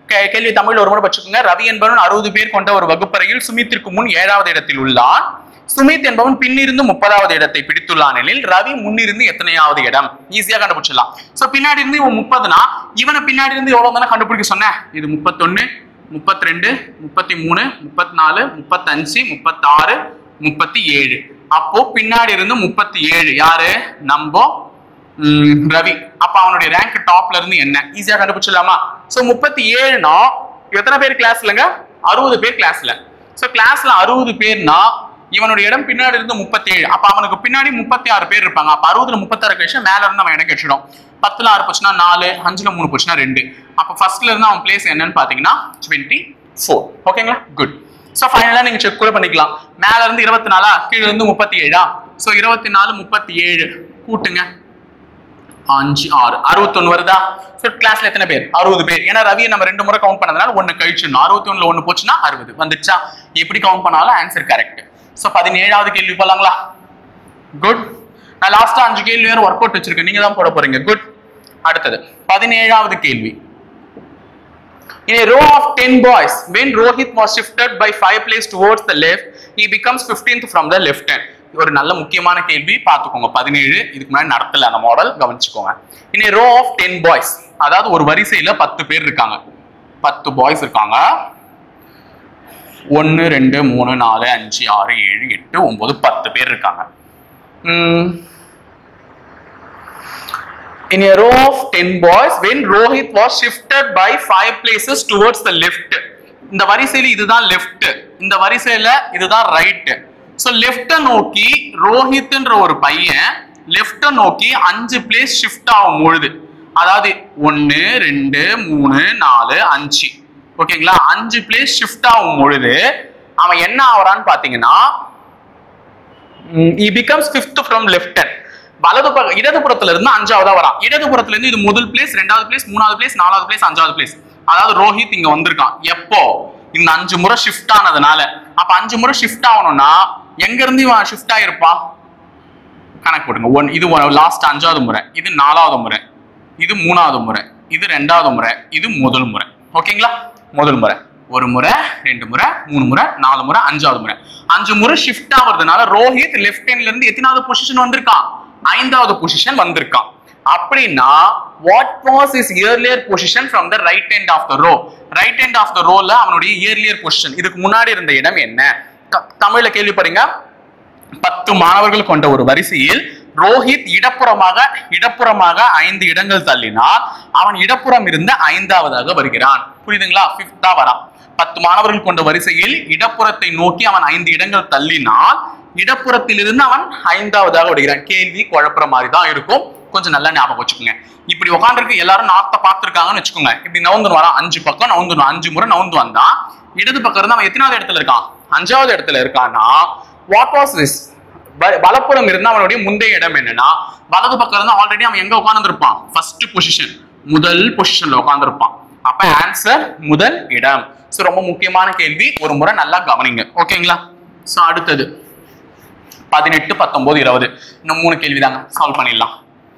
கே- கேள்வி தமிழ் ஒரு முறை வச்சுக்கோங்க ரவி என்பவன் அறுபது பேர் கொண்ட ஒரு வகுப்பறையில் சுமித்திற்கு முன் ஏழாவது இடத்தில் உள்ளான் சுமித் என்பவன் பின்னிருந்து முப்பதாவது இடத்தை பிடித்துள்ளான் எனில் ரவி முன்னிருந்து எத்தனையாவது இடம் ஈஸியா கண்டுபிடிச்சிடலாம் சோ பின்னாடி இருந்து இவன் முப்பதுனா இவனை பின்னாடி இருந்து எவ்வளவு தானே கண்டுபிடிக்க சொன்னேன் இது முப்பத்தொன்னு முப்பத்தி ரெண்டு முப்பத்தி மூணு முப்பத்தி நாலு முப்பத்தஞ்சு முப்பத்தாறு முப்பத்தி ஏழு அப்போ பின்னாடி இருந்து முப்பத்தி ஏழு யாரு நம்போ ம், ரவி அப்ப அவனுடைய ரேங்க் டாப்ல இருந்து என்ன ஈஸியா கண்டுபிடிச்சிடலாமா சோ முப்பத்தி ஏழுனா எத்தனை பேர் கிளாஸ்லங்க அறுபது பேர் கிளாஸ்ல சோ கிளாஸ்ல அறுபது பேர்னா இவனுடைய இடம் பின்னாடி இருந்து முப்பத்தி ஏழு அப்ப அவனுக்கு பின்னாடி முப்பத்தி ஆறு பேர் இருப்பாங்க அப்ப அறுபதுல முப்பத்தாறு கழிச்சு மேல இருந்து அவன் இடம் கழிச்சிடும் பத்துல ஆறு போச்சுன்னா நாலு அஞ்சுல மூணு போச்சுன்னா ரெண்டு அப்ப ஃபர்ஸ்ட்ல இருந்து அவன் பிளேஸ் என்னன்னு பாத்தீங்கன்னா டுவெண்ட்டி ஃபோர் ஓகேங்களா குட் ஸோ ஃபைனலாக நீங்கள் செக் கூட பண்ணிக்கலாம் மேல இருந்து இருபத்தி நாலா கீழே இருந்து முப்பத்தி ஏழா ஸோ இருபத்தி நாலு முப்பத்தி ஏழு கூட்டுங்க அஞ்சு ஆறு அறுபத்தொன்னு வருதா ஸோ கிளாஸ்ல எத்தனை பேர் அறுபது பேர் ஏன்னா ரவியை நம்ம ரெண்டு முறை கவுண்ட் பண்ணதுனால ஒன்னு கழிச்சிடணும் அறுபத்தி ஒண்ணுல ஒன்னு போச்சுன்னா அறுபது வந்துச்சா எப்படி கவுண்ட் பண்ணாலும் ஆன்சர் கரெக்ட் ஸோ பதினேழாவது கேள்வி போலாங்களா குட் நான் லாஸ்டா அஞ்சு கேள்வி வேற ஒர்க் அவுட் வச்சிருக்கேன் நீங்க தான் போட போறீங்க குட் அடுத்தது பதினேழாவது கேள்வி In a row of 10 boys, when Rohit was shifted by 5 places towards the left, he becomes 15th from the left hand. இது ஒரு நல்ல முக்கியமான கேள்வி பார்த்துக்கோங்க பதினேழு இதுக்கு முன்னாடி நடத்தல அந்த மாடல் கவனிச்சுக்கோங்க in a row of 10 boys அதாவது ஒரு வரிசையில பத்து பேர் இருக்காங்க பத்து பாய்ஸ் இருக்காங்க ஒன்னு ரெண்டு மூணு நாலு அஞ்சு ஆறு ஏழு எட்டு ஒன்பது பத்து பேர் இருக்காங்க உம் in a row of 10 boys when Rohit was shifted by five places towards the left இந்த வரிசையில இதுதான் லெஃப்ட் இந்த வரிசையில இதுதான் ரைட் சோ லெஃப்ட நோக்கி ரோஹித்ன்ற ஒரு பையன் லெஃப்ட நோக்கி அஞ்சு பிளேஸ் ஷிஃப்ட் ஆகும் பொழுது அதாவது ஒன்னு ரெண்டு மூணு நாலு அஞ்சு ஓகேங்களா அஞ்சு பிளேஸ் ஷிஃப்ட் ஆகும் பொழுது அவன் என்ன ஆவறான்னு பாத்தீங்கன்னா இ becomes fifth from left hand வலது பக்கம் இடது புறத்துல இருந்து அஞ்சாவதா வரான் இடது புறத்துல இருந்து இது முதல் பிளேஸ் ரெண்டாவது பிளேஸ் மூணாவது பிளேஸ் நாலாவது பிளேஸ் அஞ்சாவது பிளேஸ் அதாவது ரோஹித் இங்க வந்திருக்கான் எப்போ இந்த அஞ்சு முறை ஷிஃப்ட் ஆனதுனால அப்ப அஞ்சு முறை ஷிஃப்ட் ஆகணும்னா எங்க இருந்து இவன் ஷிஃப்ட் ஆயிருப்பான் கணக்கு போட்டுங்க ஒன் இது லாஸ்ட் அஞ்சாவது முறை இது நாலாவது முறை இது மூணாவது முறை இது ரெண்டாவது முறை இது முதல் முறை ஓகேங்களா முதல் முறை ஒரு முறை ரெண்டு முறை மூணு முறை நாலு முறை அஞ்சாவது முறை அஞ்சு முறை ஷிஃப்ட் ஆகுறதுனால ரோஹித் லெஃப்ட் ஹேண்ட்ல இருந்து எத்தனாவது பொசிஷன் வந்திருக்கான் ஐந்தாவது பொசிஷன் வந்திருக்கான் அப்படின்னா what was is earlier position from the right hand of the row right hand of the ரோல அவனுடைய இயர்லியர் பொசிஷன் இதுக்கு முன்னாடி இருந்த இடம் என்ன த- தமிழ்ல கேள்விப்படுங்க பத்து மாணவர்கள் கொண்ட ஒரு வரிசையில் ரோஹித் இடப்புறமாக இடப்புறமாக ஐந்து இடங்கள் தள்ளினால் அவன் இடப்புறம் இருந்து ஐந்தாவதாக வருகிறான் புரியுதுங்களா பிப்தா வரான் பத்து மாணவர்கள் கொண்ட வரிசையில் இடப்புறத்தை நோக்கி அவன் ஐந்து இடங்கள் தள்ளினால் இடப்புறத்திலிருந்து அவன் ஐந்தாவதாக வருகிறான் கேள்வி குழப்புற மாதிரி தான் இருக்கும் கொஞ்சம் நல்லா ஞாபகம் வச்சுக்கோங்க இப்படி உட்காந்துருக்கு எல்லாரும் நார்த்த பார்த்திருக்காங்கன்னு வச்சுக்கோங்க இப்படி நவுந்து வரான் அஞ்சு பக்கம் நவுந்து அஞ்சு முறை நவுந்து வந்தா இடது பக்கம் இருந்து அவன் எத்தனாவது இடத்துல இருக்கான் அஞ்சாவது இடத்துல இருக்கான்னா வாட் வாஸ் திஸ் வலப்புறம் இருந்தா அவனுடைய முந்தைய இடம் என்னன்னா வலது பக்கம் இருந்தா ஆல்ரெடி அவன் எங்க உட்கார்ந்துருப்பான் ஃபர்ஸ்ட் பொசிஷன் முதல் பொசிஷன்ல உட்கார்ந்துருப்பான் அப்ப ஆன்சர் முதல் இடம் சோ ரொம்ப முக்கியமான கேள்வி ஒரு முறை நல்லா கவனிங்க ஓகேங்களா சோ அடுத்தது பதினெட்டு பத்தொன்பது இருபது இன்னும் மூணு கேள்வி தாங்க சால்வ் பண்ணிடலாம்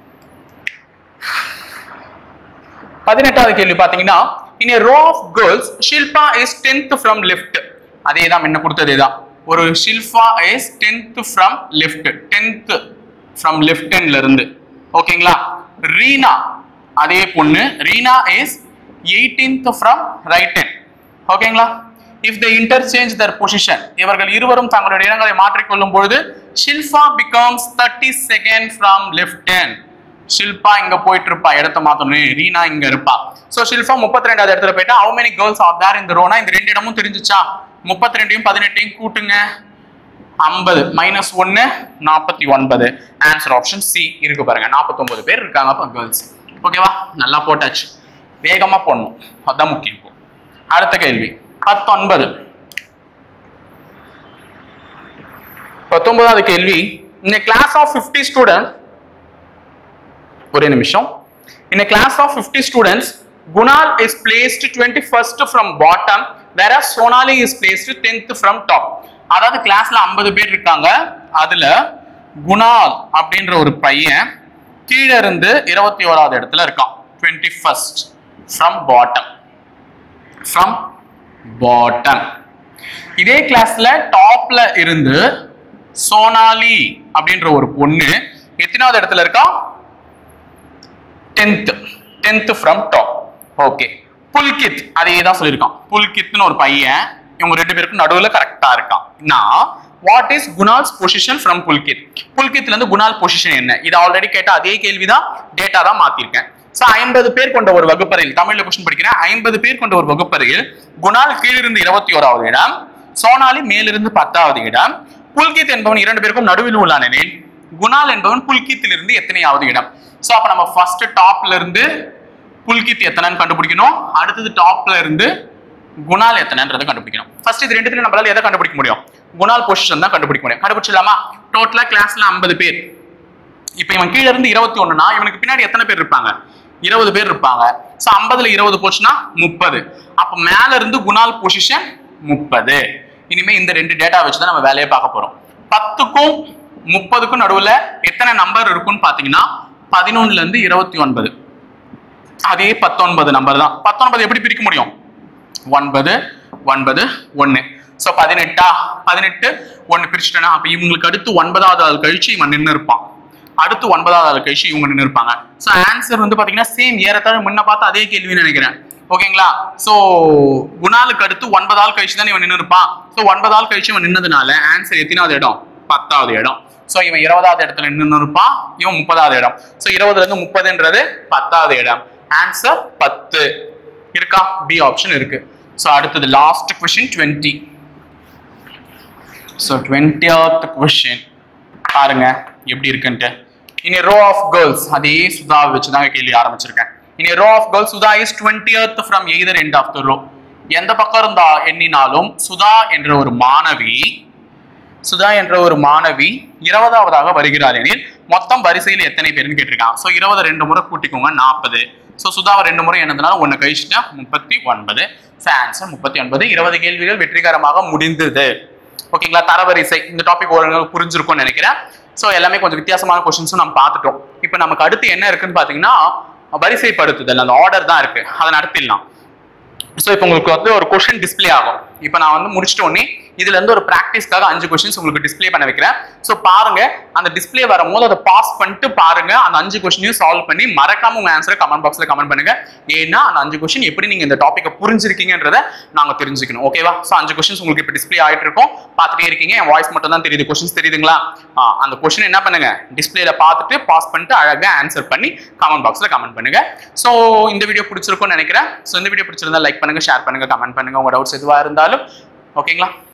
பதினெட்டாவது கேள்வி பாத்தீங்கன்னா இன் a row of girls Shilpa is 10th from left அதே தான் என்ன கொடுத்ததே தான் ஒரு Shilpa is 10th from left 10th from left handல இருந்து ஓகேங்களா ரீனா அதே பொண்ணு Reena is 18th from right hand ஓகேங்களா if they interchange their position இவர்கள் இருவரும் தங்களுடைய இடங்களை மாற்றிக்கொள்ளும் பொழுது Shilpa becomes 32nd from left hand Shilpa இங்க போயிட்டு இருப்பா இடத்த மாத்தணும் ரீனா இங்க இருப்பா சோ ஷில்பா முப்பத்தி ரெண்டாவது இடத்துல போயிட்டா how many girls are there in the ரோனா இந்த ரெண்டு இடமும் தெரிஞ்சுச்சா முப்பத்தி ரெண்டையும் பதினெட்டையும் கூட்டுங்க ஐம்பது மைனஸ் ஒன்னு நாற்பத்தி ஒன்பது ஆன்சர் ஆப்ஷன் சி இருக்கு பாருங்க 49 பேர் இருக்காங்க அப்ப கேர்ள்ஸ் ஓகேவா நல்லா போட்டாச்சு வேகமா போடணும் அதான் முக்கியம் இப்போ அடுத்த கேள்வி பத்தொன்பது பத்தொன்பதாவது கேள்வி இந்த கிளாஸ் ஆஃப் 50 ஸ்டூடெண்ட் ஒரே நிமிஷம் in a class of 50 students Gunal is placed 21st from bottom whereas Sonali is placed 10th from top அதாவது கிளாஸ்ல 50 பேர் இருக்காங்க அதுல குணால் அப்படின்ற ஒரு பையன் கீழ இருந்து இருபத்தி ஓராவது இடத்துல இருக்கான் 21st from bottom from bottom இதே கிளாஸ்ல டாப்ல இருந்து சோனாலி அப்படின்ற ஒரு பொண்ணு எத்தனாவது இடத்துல இருக்கா tenth tenth from top okay Pulkit அதே தான் சொல்லியிருக்கான் புல்கித்னு ஒரு பையன் இவங்க ரெண்டு பேருக்கும் நடுவில் கரெக்டா இருக்கான் நான் what is Kunal's position from Pulkit புல்கித்ல இருந்து குணால் பொசிஷன் என்ன இது ஆல்ரெடி கேட்ட அதே கேள்விதான் டேட்டா தான் மாத்திருக்கேன் சோ ஐம்பது பேர் கொண்ட ஒரு வகுப்பறையில் தமிழ்ல கொஸ்டின் படிக்கிறேன் ஐம்பது பேர் கொண்ட ஒரு வகுப்பறையில் குணால் கீழிருந்து இருபத்தி ஓராவது இடம் சோனாலி மேலிருந்து பத்தாவது இடம் புல்கித் என்பவன் இரண்டு பேருக்கும் நடுவில் உள்ளான் எனில் குணால் என்பவன் புல்கித்திலிருந்து எத்தனையாவது இடம் சோ அப்ப நம்ம ஃபர்ஸ்ட் டாப்ல இருந்து புல்கித் எத்தனைன்னு கண்டுபிடிக்கணும் அடுத்தது டாப்ல இருந்து குணால் எத்தனைன்றதை கண்டுபிடிக்கணும் ஃபர்ஸ்ட் இது ரெண்டுத்துல நம்மளால எதை கண்டுபிடிக்க முடியும் குணால் பொசிஷன் தான் கண்டுபிடிக்க முடியும் கண்டுபிடிச்சிடலாமா டோட்டலா கிளாஸ்ல ஐம்பது பேர் இப்போ இவன் கீழ இருந்து இருபத்தி ஒண்ணுனா இவனுக்கு பின்னாடி எத்தனை பேர் இருப்பாங்க இருபது பேர் இருப்பாங்க சோ ஐம்பதுல இருபது போச்சுன்னா முப்பது அப்ப மேல இருந்து குணால் பொசிஷன் முப்பது இனிமே இந்த ரெண்டு டேட்டா வச்சு தான் நம்ம வேலையை பார்க்க போறோம் பத்துக்கும் முப்பதுக்கும் நடுவுல எத்தனை நம்பர் இருக்கும்னு பாத்தீங்கன்னா பதினொன்னுல இருந்து இருபத்தி ஒன்பது அதே பத்தொன்பது நம்பர் தான் பத்தொன்பது எப்படி பிரிக்க முடியும் ஒன்பது ஒன்பது ஒன்னு சோ பதினெட்டா பதினெட்டு ஒன்னு பிரிச்சுட்டேன்னா அப்ப இவங்களுக்கு அடுத்து ஒன்பதாவது ஆள் கழிச்சு இவன் நின்று இருப்பான் அடுத்து ஒன்பதாவது ஆள் கழிச்சு இவங்க நின்று இருப்பாங்க சோ ஆன்சர் வந்து பாத்தீங்கன்னா சேம் ஏறத்தாழ முன்ன பார்த்து அதே கேள்வின்னு நினைக்கிறேன் ஓகேங்களா சோ குணாலுக்கு அடுத்து ஒன்பது ஆள் கழிச்சு தான் இவன் நின்று இருப்பான் சோ ஒன்பது ஆள் கழிச்சு இவன் நின்னதுனால ஆன்சர் எத்தனாவது இடம் பத்தாவது இடம் சோ இவன் இருபதாவது இடத்துல நின்று இருப்பான் இவன் முப்பதாவது இடம் சோ இருபதுல இருந்து முப்பதுன்றது பத்தாவது இடம் ஆன்சர் பத்து இருக்கா பி ஆப்ஷன் இருக்கு சோ அடுத்தது last question twenty so twentieth question பாருங்க எப்படி இருக்குன்ட்டு இனி ரோ ஆஃப் கேர்ள்ஸ் அதே சுதா வச்சு தான் கேள்வி ஆரம்பிச்சிருக்கேன் இனி row of girls Sudha is twentieth from either end of the row எந்த பக்கம் இருந்தா எண்ணினாலும் சுதா என்ற ஒரு மாணவி சுதா என்ற ஒரு மாணவி இருபதாவதாக வருகிறார் எனில் மொத்தம் வரிசையில் எத்தனை பேருன்னு கேட்டிருக்கான் ஸோ இருபது ரெண்டு முறை கூட்டிக்கோங்க நாற்பது ஸோ சுதாவை ரெண்டு முறை என்னதுனால ஒன்று கழிச்சுட்டா முப்பத்தி ஒன்பது ஸோ ஆன்சர் முப்பத்தி ஒன்பது இருபது கேள்விகள் வெற்றிகரமாக முடிந்தது ஓகேங்களா தரவரிசை இந்த டாபிக் ஒரு புரிஞ்சிருக்கும்னு நினைக்கிறேன் ஸோ எல்லாமே கொஞ்சம் வித்தியாசமான கொஸ்டின்ஸும் நம்ம பார்த்துட்டோம் இப்போ நமக்கு அடுத்து என்ன இருக்குன்னு பார்த்தீங்கன்னா வரிசைப்படுத்துதல் அந்த ஆர்டர் தான் இருக்கு அதை நடத்திடலாம் ஸோ இப்போ உங்களுக்கு வந்து ஒரு கொஷின் டிஸ்ப்ளே ஆகும் இப்போ நான் வந்து முடிச்சிட்ட உடனே இதுல இருந்து ஒரு ப்ராக்டிஸ்க்காக அஞ்சு கொஸ்டின்ஸ் உங்களுக்கு டிஸ்ப்ளே பண்ண வைக்கிறேன் ஸோ பாருங்க அந்த டிஸ்ப்ளே வரும்போது அதை பாஸ் பண்ணிட்டு பாருங்க அந்த அஞ்சு கொஸ்டினையும் சால்வ் பண்ணி மறக்காம உங்க ஆன்சரை கமெண்ட் பாக்ஸ்ல கமெண்ட் பண்ணுங்க ஏன்னா அந்த அஞ்சு கொஸ்டின் எப்படி நீங்க இந்த டாப்பிக்கை புரிஞ்சிருக்கீங்கன்றத நாங்க தெரிஞ்சுக்கணும் ஓகேவா ஸோ அஞ்சு கொஸ்டின்ஸ் உங்களுக்கு இப்போ டிஸ்ப்ளே ஆயிட்டு இருக்கும் பார்த்துட்டே இருக்கீங்க என் வாய்ஸ் மட்டும் தான் தெரியுது கொஸ்டின்ஸ் தெரியுதுங்களா ஆ, அந்த கொஸ்டின் என்ன பண்ணுங்க டிஸ்ப்ளேல பார்த்துட்டு பாஸ் பண்ணிட்டு அழகா ஆன்சர் பண்ணி கமெண்ட் பாக்ஸ்ல கமெண்ட் பண்ணுங்க ஸோ இந்த வீடியோ பிடிச்சிருக்கும்னு நினைக்கிறேன் ஸோ இந்த வீடியோ பிடிச்சிருந்தா லைக் பண்ணுங்க ஷேர் பண்ணுங்க கமெண்ட் பண்ணுங்க உங்க டவுட்ஸ் எதுவா இருந்தாலும் ஓகேங்களா